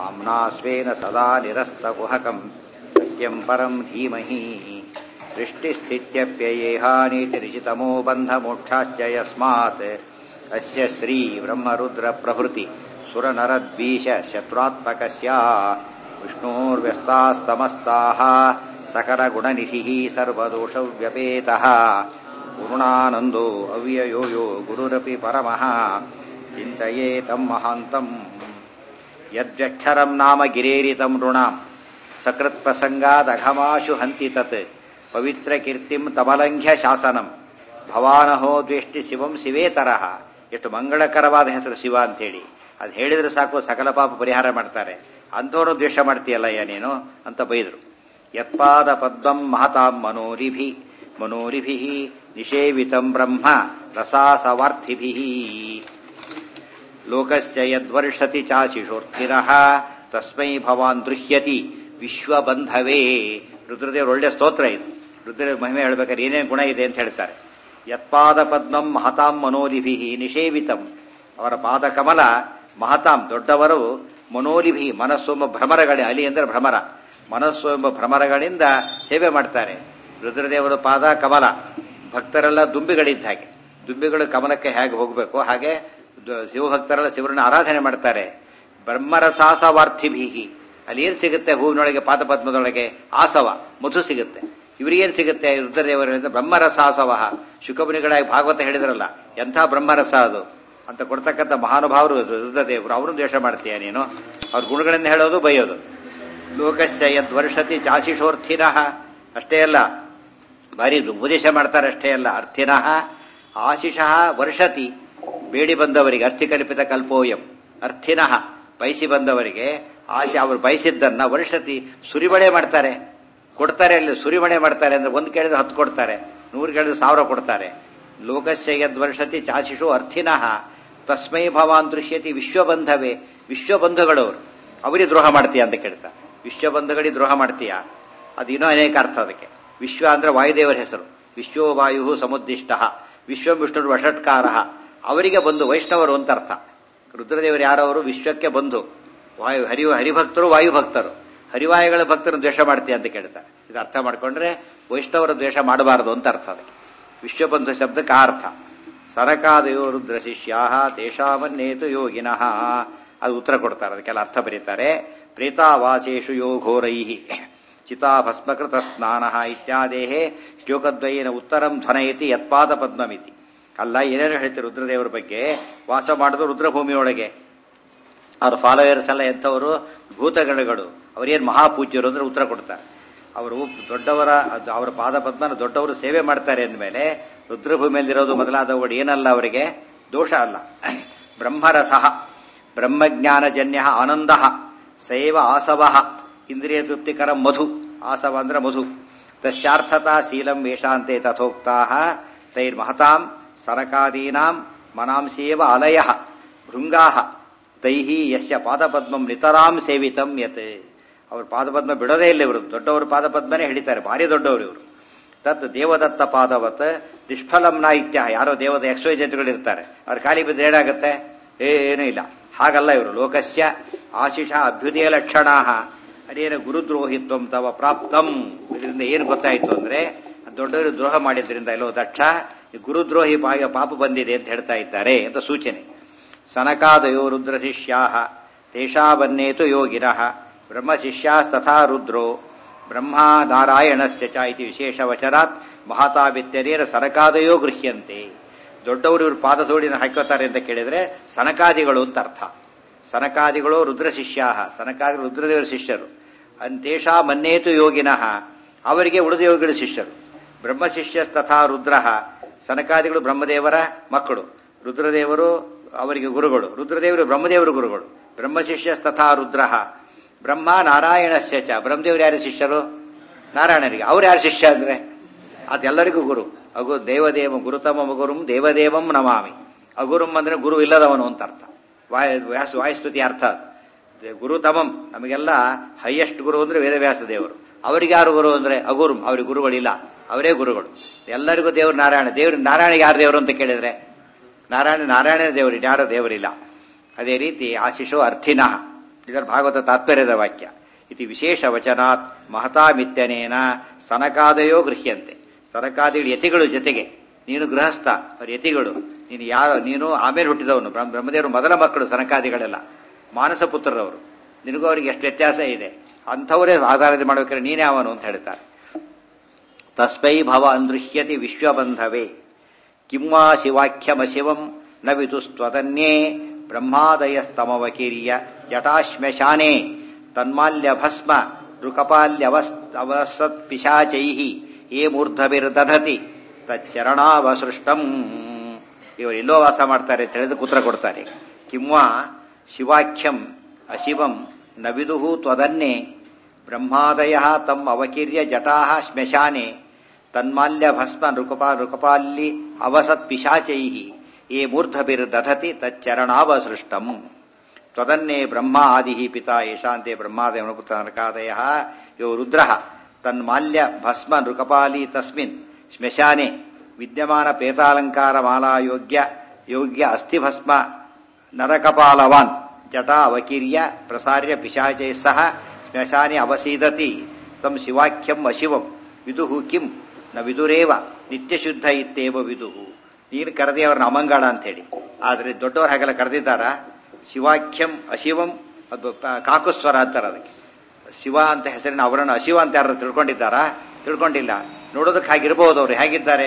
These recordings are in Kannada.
नाम्ना स्वेन सदा निरस्तकुहकम् सत्यम् परम् धीमहि सृष्टिस्थित्यप्ययेहानीतिरिचितमो बन्धमोक्षाश्च यस्मात् अस्य श्रीब्रह्मरुद्रप्रभृति सुरनरद्वीष शत्रुत्मकस्य विष्णोर्व्यस्ताः समस्ताः सकलगुणनिधिः सर्वदोषव्यपेतः गुरुणानन्दो अव्ययो यो गुरुरपि परमः चिन्तयेतम् महान्तम् यद्व्यक्षरम् नाम गिरेरितम् नृणाम् सकृत्प्रसङ्गादघमाशु हन्ति तत् ಪವಿತ್ರಕೀರ್ತಿಂ ತಮಲಂಘ್ಯ ಶಾಸನಂ ಭವಾನಹೋ ದ್ವೇಷ್ಟಿ ಶಿವಂ ಶಿವೇತರಹ ಎಷ್ಟು ಮಂಗಳಕರವಾದ ಹೆಸರು ಶಿವ ಅಂತೇಳಿ ಅದು ಹೇಳಿದ್ರೆ ಸಾಕು ಸಕಲ ಪಾಪ ಪರಿಹಾರ ಮಾಡ್ತಾರೆ ಅಂಥವ್ರು ದ್ವೇಷ ಮಾಡ್ತೀಯಲ್ಲಯ್ಯ ನೀನು ಅಂತ ಬೈದರು ಯತ್ಪಾದ ಪದ್ಮಂ ಮಹತಾಂ ಮನೋರಿಭಿ ಮನೋರಿಭಿ ನಿಷೇವಿತಂ ಬ್ರಹ್ಮ ರಸಾಸವಾರ್ಥಿಭಿ ಲೋಕಸ್ಯ ಯದ್ವರ್ಷತಿ ಚಾಶಿಷೋರ್ಥಿನಃ ತಸ್ಮೈ ಭವಾನ್ ದೃಹ್ಯತಿ ವಿಶ್ವಬಂಧವೇ ರುದ್ರದೇವ್ರ ಒಳ್ಳೆ ಸ್ತೋತ್ರ ಇದು ರುದ್ರದೇವ್ ಮಹಿಮೆ ಹೇಳ್ಬೇಕಾದ್ರೆ ಏನೇನು ಗುಣ ಇದೆ ಅಂತ ಹೇಳ್ತಾರೆ ಯತ್ಪಾದ ಪದ್ಮಂ ಮಹತಾಂ ಮನೋಲಿಭಿ ನಿಷೇವಿತಂ ಅವರ ಪಾದ ಕಮಲ ಮಹತಾಂ ದೊಡ್ಡವರು ಮನೋಲಿಭಿ ಮನಸ್ಸು ಎಂಬ ಭ್ರಮರಗಳೇ ಅಲಿ ಅಂದ್ರೆ ಭ್ರಮರ ಮನಸ್ಸು ಎಂಬ ಭ್ರಮರಗಳಿಂದ ಸೇವೆ ಮಾಡ್ತಾರೆ ರುದ್ರದೇವರ ಪಾದ ಕಮಲ ಭಕ್ತರೆಲ್ಲ ದುಂಬಿಗಳಿದ್ದ ಹಾಗೆ ದುಂಬಿಗಳು ಕಮಲಕ್ಕೆ ಹೇಗೆ ಹೋಗಬೇಕು ಹಾಗೆ ಶಿವಭಕ್ತರೆಲ್ಲ ಶಿವರನ್ನ ಆರಾಧನೆ ಮಾಡ್ತಾರೆ ಬ್ರಹ್ಮರಸಾಸವಾರ್ಥಿಭೀಹಿ ಅಲ್ಲಿ ಏನ್ ಸಿಗುತ್ತೆ ಹೂವಿನೊಳಗೆ ಪಾದಪದ್ಮದೊಳಗೆ ಆಸವ ಮಧು ಸಿಗುತ್ತೆ ಇವರಿಗೇನ್ ಸಿಗುತ್ತೆ ರುದ್ರದೇವರಿಂದ ಬ್ರಹ್ಮರಸಾಸವ ಶುಕಮುನಿಗಳಾಗಿ ಭಾಗವತ ಹೇಳಿದ್ರಲ್ಲ ಎಂಥ ಬ್ರಹ್ಮರಸ ಅದು ಅಂತ ಕೊಡ್ತಕ್ಕಂಥ ಮಹಾನುಭಾವರು ರುದ್ರದೇವರು ಅವರು ದ್ವೇಷ ಮಾಡ್ತೀಯ ನೀನು ಅವ್ರ ಗುಣಗಳಿಂದ ಹೇಳೋದು ಬೈಯೋದು ಲೋಕಸ್ಯ ಯದ್ವರ್ಷತಿ ಚಾಶಿಷೋರ್ಥಿನಃ ಅಷ್ಟೇ ಅಲ್ಲ ಭಾರಿ ಉಪದೇಶ ಮಾಡ್ತಾರೆ ಅಷ್ಟೇ ಅಲ್ಲ ಅರ್ಥಿನಃ ಆಶಿಷಃ ವರ್ಷತಿ ಬೇಡಿ ಬಂದವರಿಗೆ ಅರ್ಥಿಕಲ್ಪಿತ ಕಲ್ಪೋಯಂ ಅರ್ಥಿನಃ ಬಯಸಿ ಬಂದವರಿಗೆ ಆಶೆ ಅವರು ಬಯಸಿದ್ದನ್ನ ವರ್ಷತಿ ಸುರಿಮಳೆ ಮಾಡ್ತಾರೆ ಕೊಡ್ತಾರೆ ಅಲ್ಲಿ ಸುರಿಮಳೆ ಮಾಡ್ತಾರೆ ಅಂದ್ರೆ ಒಂದು ಕೇಳಿದ್ರೆ ಹತ್ತು ಕೊಡ್ತಾರೆ ನೂರು ಕೇಳಿದ್ರೆ ಸಾವಿರ ಕೊಡ್ತಾರೆ ಲೋಕಸ್ಯ ಯದ್ವರ್ಷತಿ ಚಾಶಿಷು ಅರ್ಥಿನಃ ತಸ್ಮೈ ಭವಾನ್ ದೃಶ್ಯತಿ ವಿಶ್ವಬಂಧವೇ ವಿಶ್ವಬಂಧುಗಳವರು ಅವರಿಗೆ ದ್ರೋಹ ಮಾಡ್ತೀಯ ಅಂತ ಕೇಳ್ತಾ ವಿಶ್ವಬಂಧುಗಳಿಗೆ ದ್ರೋಹ ಮಾಡ್ತೀಯ ಅದು ಇನ್ನೂ ಅನೇಕ ಅರ್ಥ ಅದಕ್ಕೆ ವಿಶ್ವ ಅಂದ್ರೆ ವಾಯುದೇವರ ಹೆಸರು ವಿಶ್ವೋ ವಾಯು ಸಮುದ್ದಿಷ್ಟ ವಿಶ್ವ ವಿಷ್ಣುರು ವಷಟ್ಕಾರ ಅವರಿಗೆ ಬಂದು ವೈಷ್ಣವರು ಅಂತ ಅರ್ಥ ರುದ್ರದೇವರು ಯಾರವರು ವಿಶ್ವಕ್ಕೆ ಬಂದು ವಾಯು ಹರಿ ಹರಿಭಕ್ತರು ವಾಯುಭಕ್ತರು ಹರಿವಾಯುಗಳ ಭಕ್ತರನ್ನು ದ್ವೇಷ ಮಾಡ್ತೀಯ ಅಂತ ಕೇಳ್ತಾರೆ ಇದು ಅರ್ಥ ಮಾಡ್ಕೊಂಡ್ರೆ ವೈಷ್ಣವರ ದ್ವೇಷ ಮಾಡಬಾರದು ಅಂತ ಅರ್ಥ ಅದಕ್ಕೆ ವಿಶ್ವಬಂಧು ಶಬ್ದಕ್ಕೆ ಆ ಅರ್ಥ ಸರಕಾದಯೋ ರುದ್ರ ಶಿಷ್ಯಾ ತೇಷಾವನ್ನೇತು ಯೋಗಿನಃ ಅದು ಉತ್ತರ ಕೊಡ್ತಾರೆ ಅದಕ್ಕೆಲ್ಲ ಅರ್ಥ ಬರೀತಾರೆ ಪ್ರೇತಾವಾಸೇಷು ಯೋ ಘೋರೈ ಚಿತಾಭಸ್ಮಕೃತ ಸ್ನಾನ ಇತ್ಯಾದೇಹೇ ಶ್ಲೋಕದ್ವಯೇನ ಉತ್ತರಂ ಧ್ವನಯತಿ ಯತ್ಪಾದ ಪದ್ಮಮಿತಿ ಅಲ್ಲ ಏನೇನು ಹೇಳ್ತೀವಿ ರುದ್ರದೇವರ ಬಗ್ಗೆ ವಾಸ ಮಾಡೋದು ರುದ್ರಭೂಮಿಯೊಳಗೆ ಅವ್ರ ಫಾಲೋಯರ್ಸ್ ಎಲ್ಲ ಎಂಥವರು ಭೂತಗಣಗಳು ಅವರೇನು ಮಹಾಪೂಜ್ಯರು ಅಂದ್ರೆ ಉತ್ತರ ಕೊಡ್ತಾರೆ ಅವರು ದೊಡ್ಡವರ ಅವರ ಪಾದ ಪದ್ಮನ ದೊಡ್ಡವರು ಸೇವೆ ಮಾಡ್ತಾರೆ ಅಂದಮೇಲೆ ರುದ್ರಭೂಮಿಯಲ್ಲಿರೋದು ಮೊದಲಾದವುಗಳು ಏನಲ್ಲ ಅವರಿಗೆ ದೋಷ ಅಲ್ಲ ಬ್ರಹ್ಮರಸಃ ಬ್ರಹ್ಮಜ್ಞಾನಜನ್ಯ ಆನಂದ ಸೈವ ಆಸವ ಇಂದ್ರಿಯ ತೃಪ್ತಿಕರ ಮಧು ಆಸವ ಅಂದ್ರೆ ಮಧು ತಸ್ಯಾರ್ಥತಾ ಶೀಲಂ ವೇಷಾಂತೆ ತಥೋಕ್ತಾ ತೈರ್ಮಹತಾಂ ಸನಕಾದೀನಾಂ ಮನಾಂಸೇವ ಅಲಯ ಭೃಂಗಾ ತೈಹಿ ಯಶ್ಯ ಪಾದಪದ್ಮಂ ನಿತರಾಂ ಸೇವಿತಂ ಯತ್ ಅವ್ರ ಪಾದಪದ್ಮ ಬಿಡೋದೇ ಇಲ್ಲ ಇವರು ದೊಡ್ಡವರು ಪಾದಪದ್ಮನೇ ಹಿಡಿತಾರೆ ಭಾರಿ ದೊಡ್ಡವರು ಇವರು ತತ್ ದೇವದತ್ತ ಪಾದವತ್ ನಿಷ್ಫಲಂನ ಇತ್ಯ ಯಾರೋ ದೇವದ ಎಕ್ಸ್ವೈಜೆಟ್ಗಳು ಇರ್ತಾರೆ ಅವ್ರ ಖಾಲಿ ಬಿದ್ದರೆ ಏನಾಗುತ್ತೆ ಏನೂ ಇಲ್ಲ ಹಾಗಲ್ಲ ಇವರು ಲೋಕಸ್ಯ ಆಶಿಷ ಅಭ್ಯುದಯ ಲಕ್ಷಣಾ ಅದೇನು ಗುರುದ್ರೋಹಿತ್ವಂ ತವ ಪ್ರಾಪ್ತಂ ಇದರಿಂದ ಏನು ಗೊತ್ತಾಯ್ತು ಅಂದ್ರೆ ದೊಡ್ಡವರು ದ್ರೋಹ ಮಾಡಿದ್ರಿಂದ ಇಲ್ಲೋ ದಕ್ಷ ಗುರುದ್ರೋಹಿ ಭಾಗ ಪಾಪ ಬಂದಿದೆ ಅಂತ ಹೇಳ್ತಾ ಇದ್ದಾರೆ ಅಂತ ಸೂಚನೆ ಸನಕಾದಯೋ ರುದ್ರ ಶಿಷ್ಯಾ ತೇಷಾವನ್ನೇತು ಯೋಗಿನಃ ಬ್ರಹ್ಮಶಿಷ್ಯಾಸ್ತಥಾ ರುದ್ರೋ ಬ್ರಹ್ಮ ನಾರಾಯಣಸ್ಯ ಚ ಇತಿ ವಿಶೇಷವಚನಾತ್ ಮಹಾತಾವಿತ್ಯರೇನ ಸನಕಾದಯೋ ಗೃಹ್ಯಂತೆ ದೊಡ್ಡವರು ಇವರು ಪಾದ ತೋಡಿನ ಹಾಕೋತಾರೆ ಅಂತ ಕೇಳಿದ್ರೆ ಸನಕಾದಿಗಳು ಅಂತ ಅರ್ಥ ಸನಕಾದಿಗಳು ರುದ್ರ ಶಿಷ್ಯಾ ಸನಕಾದಿ ರುದ್ರದೇವರ ಶಿಷ್ಯರು ಅಂತೇಷಾ ಮನ್ನೇತು ಯೋಗಿನಃ ಅವರಿಗೆ ಉಳಿದ ಯೋಗಿಗಳ ಶಿಷ್ಯರು ಬ್ರಹ್ಮಶಿಷ್ಯ ತಥಾ ರುದ್ರ ಸನಕಾದಿಗಳು ಬ್ರಹ್ಮದೇವರ ಮಕ್ಕಳು ರುದ್ರದೇವರು ಅವರಿಗೆ ಗುರುಗಳು ರುದ್ರದೇವರು ಬ್ರಹ್ಮದೇವರು ಗುರುಗಳು ಬ್ರಹ್ಮಶಿಷ್ಯ ತಥಾ ರುದ್ರ ಬ್ರಹ್ಮ ನಾರಾಯಣಸ್ಯ ಚ ಬ್ರಹ್ಮದೇವರು ಯಾರು ಶಿಷ್ಯರು ನಾರಾಯಣರಿಗೆ ಅವ್ರು ಯಾರು ಶಿಷ್ಯ ಅಂದ್ರೆ ಅದೆಲ್ಲರಿಗೂ ಗುರು ಅಗು ದೇವದೇವ ಗುರುತಮ ಗುರುಂ ದೇವದೇವಂ ನಮಾಮಿ ಅಗುರುಂ ಅಂದ್ರೆ ಗುರು ಇಲ್ಲದವನು ಅಂತ ಅರ್ಥ ವಾಯ ವ್ಯಾಸ ವಾಯುಸ್ತುತಿ ಅರ್ಥ ಗುರುತಮಂ ನಮಗೆಲ್ಲ ಹೈಯೆಸ್ಟ್ ಗುರು ಅಂದ್ರೆ ವೇದವ್ಯಾಸ ದೇವರು ಅವರಿಗೆ ಯಾರು ಗುರು ಅಂದ್ರೆ ಅಗುರುಂ ಅವ್ರಿಗೆ ಗುರುಗಳಿಲ್ಲ ಅವರೇ ಗುರುಗಳು ಎಲ್ಲರಿಗೂ ದೇವರು ನಾರಾಯಣ ದೇವ್ರ ನಾರಾಯಣ ಯಾರು ದೇವರು ಅಂತ ಕೇಳಿದ್ರೆ ನಾರಾಯಣ ನಾರಾಯಣ ದೇವರು ಯಾರೋ ದೇವರಿಲ್ಲ ಅದೇ ರೀತಿ ಆಶಿಷು ಅರ್ಥಿನಃ ಇದರ ಭಾಗವತ ತಾತ್ಪರ್ಯದ ವಾಕ್ಯ ಇತಿ ವಿಶೇಷ ವಚನಾತ್ ಮಹತಾಮಿತ್ಯನೇನ ಸನಕಾದಯೋ ಗೃಹ್ಯಂತೆ ಸನಕಾದಿಗಳು ಯತಿಗಳು ಜೊತೆಗೆ ನೀನು ಗೃಹಸ್ಥ ಅವ್ರ ಯತಿಗಳು ನೀನು ಯಾರು ನೀನು ಆಮೇಲೆ ಹುಟ್ಟಿದವನು ಬ್ರಹ್ಮ- ಬ್ರಹ್ಮದೇವರು ಮೊದಲ ಮಕ್ಕಳು ಸನಕಾದಿಗಳೆಲ್ಲ ಮಾನಸ ಪುತ್ರರವರು ನಿನಗೂ ಅವರಿಗೆ ಎಷ್ಟು ವ್ಯತ್ಯಾಸ ಇದೆ ಅಂಥವರೇ ಆಧಾರದ ಮಾಡಬೇಕಾದ್ರೆ ನೀನೇ ಅವನು ಅಂತ ಹೇಳ್ತಾರೆ ತಸ್ಮೈ ಭವ ಅಂದೃಶ್ಯತಿ ವಿಶ್ವಬಂಧವೇ ಕಿಂವಾ ಶಿವಾಖ್ಯಮಶಿವಂ ನ ವಿದುಸ್ತ್ವದನ್ಯೇ ಬ್ರಹ್ಮಾದಯಸ್ತಮವಕೀರ್ಯ ಜಟಾಶ್ಮಶಾನೆ ತನ್ಮಾಲ್ಯ ಭಸ್ಮ ಋಕಪಾಲ್ಯವಸ್ ಅವಸತ್ ಪಿಶಾಚೈ ಏ ಮೂರ್ಧವಿರ್ದಧತಿ ತಚ್ಚರಣಾವಸೃಷ್ಟಂ ಇವರು ಎಲ್ಲೋ ವಾಸ ಮಾಡ್ತಾರೆ ಅಂತ ಹೇಳಿದ್ರೆ ಉತ್ತರ ಕೊಡ್ತಾರೆ ಕಿಂವಾ ಶಿವಾಖ್ಯಂ ಅಶಿವಂ ನ ವಿದುಹು ತ್ವದನ್ನೇ ಬ್ರಹ್ಮಾದಯ ತಮ್ಮ ಅವಕೀರ್ಯ ಜಟಾ ಶ್ಮಶಾನೆ ತನ್ಮಾಲ್ಯ ಭಸ್ಮ ನೃಕಪಾ ನೃಕಪಾಲ್ಲಿ ಅವಸತ್ ಪಿಶಾಚೈ ಏ ಮೂರ್ಧಭಿರ್ದಧತಿ ತಚ್ಚರಣಾವಸೃಷ್ಟಂ ತ್ವದನ್ನೇ ಬ್ರಹ್ಮ ಆದಿ ಪಿತಾ ಯಶಾಂತೆ ಬ್ರಹ್ಮಾದಯ ಪುತ್ರ ನರಕಾದಯ ಯೋ ರುದ್ರ ತನ್ಮಾಲ್ಯ ಭಸ್ಮ ನೃಕಪಾಲಿ ತಸ್ಮಿನ್ ಶ್ಮಶಾನೆ ವಿದ್ಯಮಾನ ಪೇತಾಲಂಕಾರ ಮಾಲಾ ಯೋಗ್ಯ ಯೋಗ್ಯ ಅಸ್ಥಿಭಸ್ಮ ನರಕಪಾಲವಾನ್ ಜಟಾ ಅವಕೀರ್ಯ ಪ್ರಸಾರ್ಯ ಪಿಶಾಚೈ ಸಹ ಶ್ಮಶಾನೆ ಅವಸೀದತಿ ತಂ ಶಿವಾಖ್ಯಂ ಅಶಿವಂ ವಿದುಹು ಕಿಂ ನ ವಿದುರೇವ ನಿತ್ಯಶುದ್ಧ ಇತ್ತೇವ ವಿದುಹು ನೀನು ಕರೆದಿ ಅವ್ರನ್ನ ಅಮಂಗಳ ಅಂತೇಳಿ ಆದ್ರೆ ದೊಡ್ಡವರು ಹಾಗೆಲ್ಲ ಕರೆದಿದ್ದಾರ ಶಿವಾಖ್ಯಂ ಅಶಿವಂ ಅದು ಪ- ಕಾಕುಸ್ವರ ಅಂತಾರೆ ಅದಕ್ಕೆ ಶಿವ ಅಂತ ಹೆಸರಿನ ಅವರನ್ನು ಅಶಿವ ಅಂತ ಯಾರು ತಿಳ್ಕೊಂಡಿದ್ದಾರಾ ತಿಳ್ಕೊಂಡಿಲ್ಲ ನೋಡೋದಕ್ಕೆ ಹಾಗಿರ್ಬೋದು ಅವ್ರು ಹೇಗಿದ್ದಾರೆ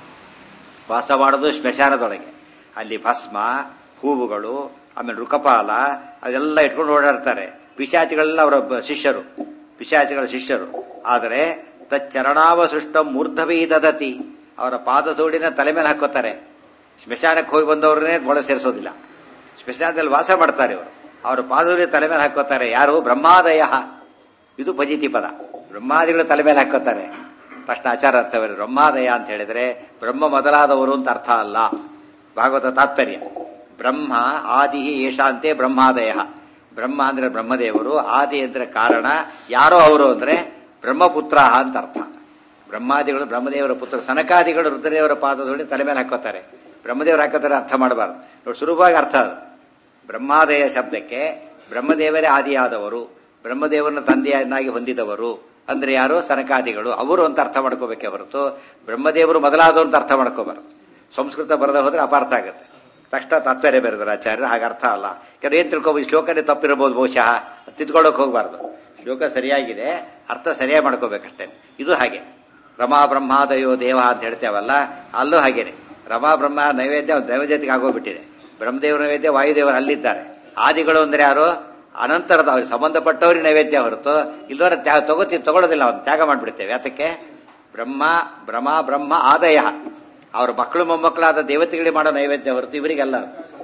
ವಾಸ ಮಾಡೋದು ಸ್ಮಶಾನದೊಳಗೆ ಅಲ್ಲಿ ಭಸ್ಮ ಹೂವುಗಳು ಆಮೇಲೆ ರುಕಪಾಲ ಅದೆಲ್ಲ ಇಟ್ಕೊಂಡು ಓಡಾಡ್ತಾರೆ ಪಿಶಾಚಿಗಳೆಲ್ಲ ಅವರ ಬ- ಶಿಷ್ಯರು ಪಿಶಾಚಿಗಳ ಶಿಷ್ಯರು ಆದರೆ ತಚ್ಚರಣಾವಸೃಷ್ಟ ಮೂರ್ಧವೀ ದದತಿ ಅವರ ಪಾದ ತೋಡಿನ ತಲೆ ಮೇಲೆ ಹಾಕೋತಾರೆ ಸ್ಮಶಾನಕ್ಕೆ ಹೋಗಿ ಬಂದವ್ರನ್ನೇ ಒಳ ಸೇರಿಸೋದಿಲ್ಲ ಸ್ಮಶಾನದಲ್ಲಿ ವಾಸ ಮಾಡ್ತಾರೆ ಇವರು ಅವರ ಪಾದದಲ್ಲಿ ತಲೆ ಮೇಲೆ ಹಾಕೋತಾರೆ ಯಾರು ಬ್ರಹ್ಮಾದಯ ಇದು ಭಜಿತಿ ಪದ ಬ್ರಹ್ಮಾದಿಗಳು ತಲೆ ಮೇಲೆ ಹಾಕೋತಾರೆ ತಕ್ಷಣ ಆಚಾರ ಅರ್ಥವೇ ಬ್ರಹ್ಮಾದಯ ಅಂತ ಹೇಳಿದ್ರೆ ಬ್ರಹ್ಮ ಮೊದಲಾದವರು ಅಂತ ಅರ್ಥ ಅಲ್ಲ ಭಾಗವತ ತಾತ್ಪರ್ಯ ಬ್ರಹ್ಮ ಆದಿ ಏಷಾಂತೆ ಬ್ರಹ್ಮಾದಯ ಬ್ರಹ್ಮ ಅಂದ್ರೆ ಬ್ರಹ್ಮದೇವರು ಆದಿ ಅಂದ್ರೆ ಕಾರಣ ಯಾರೋ ಅವರು ಅಂದ್ರೆ ಬ್ರಹ್ಮಪುತ್ರ ಅಂತ ಅರ್ಥ ಬ್ರಹ್ಮಾದಿಗಳು ಬ್ರಹ್ಮದೇವರ ಪುತ್ರ ಸನಕಾದಿಗಳು ರುದ್ರದೇವರ ಪಾದದೊಳಗೆ ತಲೆ ಮೇಲೆ ಹಾಕೋತಾರೆ ಬ್ರಹ್ಮದೇವರು ಹಾಕೋತಾರೆ ಅರ್ಥ ಮಾಡಬಾರ್ದು ನೋಡಿ ಸುಲಭವಾಗಿ ಅರ್ಥ ಅದು ಬ್ರಹ್ಮಾದಯ ಶಬ್ದಕ್ಕೆ ಬ್ರಹ್ಮದೇವರೇ ಆದಿಯಾದವರು ಬ್ರಹ್ಮದೇವರನ್ನ ತಂದೆಯನ್ನಾಗಿ ಹೊಂದಿದವರು ಅಂದ್ರೆ ಯಾರು ಸನಕಾದಿಗಳು ಅವರು ಅಂತ ಅರ್ಥ ಮಾಡ್ಕೋಬೇಕೆ ಹೊರತು ಬ್ರಹ್ಮದೇವರು ಮೊದಲಾದವರು ಅಂತ ಅರ್ಥ ಮಾಡ್ಕೋಬಾರ್ದು ಸಂಸ್ಕೃತ ಬರದ ಹೋದ್ರೆ ಅಪಾರ್ಥ ಆಗುತ್ತೆ ತಕ್ಷಣ ತಾತ್ಪರ್ಯ ಬರೆದ್ರು ಆಚಾರ್ಯರು ಹಾಗೆ ಅರ್ಥ ಅಲ್ಲ ಯಾಕಂದ್ರೆ ಏನ್ ತಿಳ್ಕೊಬೋದು ಶ್ಲೋಕನೇ ತಪ್ಪಿರಬಹುದು ಬಹುಶಃ ತಿದ್ಕೊಳ್ಳೋಕೆ ಹೋಗಬಾರ್ದು ಶ್ಲೋಕ ಸರಿಯಾಗಿದೆ ಅರ್ಥ ಸರಿಯಾಗಿ ಮಾಡ್ಕೋಬೇಕಷ್ಟೇ ಇದು ಹಾಗೆ ರಮಾ ಬ್ರಹ್ಮಾದಯೋ ದೇವ ಅಂತ ಹೇಳ್ತೇವಲ್ಲ ಅಲ್ಲೂ ಹಾಗೇನೆ ರಮಾ ಬ್ರಹ್ಮ ನೈವೇದ್ಯ ನೈವೇದ್ಯತೆಗೆ ಆಗೋಗ್ಬಿಟ್ಟಿದೆ ಬ್ರಹ್ಮದೇವರ ನೈವೇದ್ಯ ವಾಯುದೇವರು ಅಲ್ಲಿದ್ದಾರೆ ಆದಿಗಳು ಅಂದ್ರೆ ಯಾರು ಅನಂತರದ ಅವ್ರಿಗೆ ಸಂಬಂಧಪಟ್ಟವ್ರಿಗೆ ನೈವೇದ್ಯ ಹೊರತು ಇಲ್ಲವರ ತ್ಯಾಗ ತಗೋತಿ ತಗೊಳ್ಳೋದಿಲ್ಲ ಅವ್ನು ತ್ಯಾಗ ಮಾಡ್ಬಿಡ್ತೇವೆ ಯಾತಕ್ಕೆ ಬ್ರಹ್ಮ ಬ್ರಹ್ಮ ಬ್ರಹ್ಮ ಆದಯ ಅವ್ರ ಮಕ್ಕಳು ಮೊಮ್ಮಕ್ಕಳಾದ ದೇವತೆಗಳಿಗೆ ಮಾಡೋ ನೈವೇದ್ಯ ಹೊರತು ಇವರಿಗೆಲ್ಲ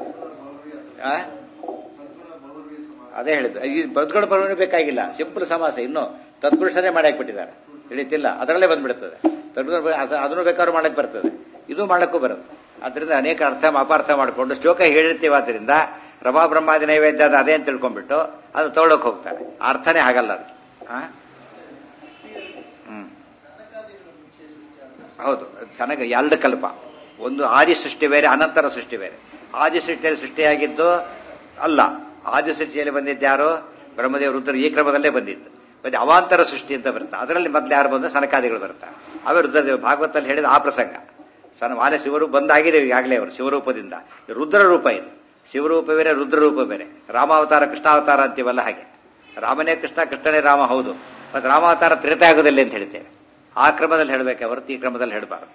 ಆ? ಅದೇ ಹೇಳಿದ್ದು ಈ ಬದುಕುಗಳ ಬರೋಣ ಬೇಕಾಗಿಲ್ಲ ಸಿಂಪಲ್ ಸಮಾಸ ಇನ್ನು ತತ್ಪುರುಷರೇ ಮಾಡಿ ಹಾಕ್ಬಿಟ್ಟಿದ್ದಾರೆ ತಿಳಿತಿಲ್ಲ ಅದರಲ್ಲೇ ಬಂದ್ಬಿಡ್ತದೆ ತದ್ಪುರುಷ ಅದ- ಅದನ್ನು ಬೇಕಾದ್ರೂ ಮಾಡಕ್ ಬರ್ತದೆ ಇದು ಮಾಡಕ್ಕೂ ಬರುತ್ತೆ ಅದರಿಂದ ಅನೇಕ ಅರ್ಥ ಅಪಾರ್ಥ ಮಾಡಿಕೊಂಡು ಶ್ಲೋಕ ಹೇಳಿರ್ತೀವಿ ಆದ್ರಿಂದ ರಮಾ ಬ್ರಹ್ಮಾದಿ ನೈವೇದ್ಯ ಅದು ಅದೇ ಅಂತ ತಿಳ್ಕೊಂಡ್ಬಿಟ್ಟು ಅದು ತಗೊಳಕ್ ಹೋಗ್ತಾರೆ ಆ ಅರ್ಥನೇ ಆಗಲ್ಲ ಅದಕ್ಕೆ ಆ? ಹ್ಮ್ ಹೌದು ಚೆನ್ನಾಗಿ ಎರಡು ಕಲ್ಪ ಒಂದು ಆದಿ ಸೃಷ್ಟಿ ಬೇರೆ ಅನಂತರ ಸೃಷ್ಟಿ ಬೇರೆ ಆದಿ ಸೃಷ್ಟಿಯಲ್ಲಿ ಸೃಷ್ಟಿಯಾಗಿದ್ದು ಅಲ್ಲ ಆದಿ ಸೃಷ್ಟಿಯಲ್ಲಿ ಬಂದಿದ್ದು ಯಾರು ಬ್ರಹ್ಮದೇವ ರುದ್ರ ಈ ಕ್ರಮದಲ್ಲೇ ಬಂದಿದ್ದು ಮತ್ತೆ ಅವಾಂತರ ಸೃಷ್ಟಿ ಅಂತ ಬರುತ್ತೆ ಅದರಲ್ಲಿ ಮೊದಲು ಯಾರು ಬಂದು ಸನಕಾದಿಗಳು ಬರ್ತಾರೆ ಅವೇ ರುದ್ರದೇವ ಭಾಗವತಲ್ಲಿ ಹೇಳಿದ ಆ ಪ್ರಸಂಗ ಸನ ಮಾಲೆ ಶಿವರು ಬಂದಾಗಿದೆ ಈಗಾಗಲೇ ಅವರು ಶಿವರೂಪದಿಂದ ಇದು ರುದ್ರ ರೂಪ ಇದು ಶಿವರೂಪ ಬೇರೆ ರುದ್ರ ರೂಪ ಬೇರೆ ರಾಮಾವತಾರ ಕೃಷ್ಣಾವತಾರ ಅಂತೀವಲ್ಲ ಹಾಗೆ ರಾಮನೇ ಕೃಷ್ಣ ಕೃಷ್ಣನೇ ರಾಮ ಹೌದು ಮತ್ತೆ ರಾಮಾವತಾರ ತ್ರೇತಾಯುಗದಲ್ಲಿ ಅಂತ ಹೇಳ್ತೇವೆ ಆ ಕ್ರಮದಲ್ಲಿ ಹೇಳಬೇಕೆ ಹೊರತು ಈ ಕ್ರಮದಲ್ಲಿ ಹೇಳಬಾರದು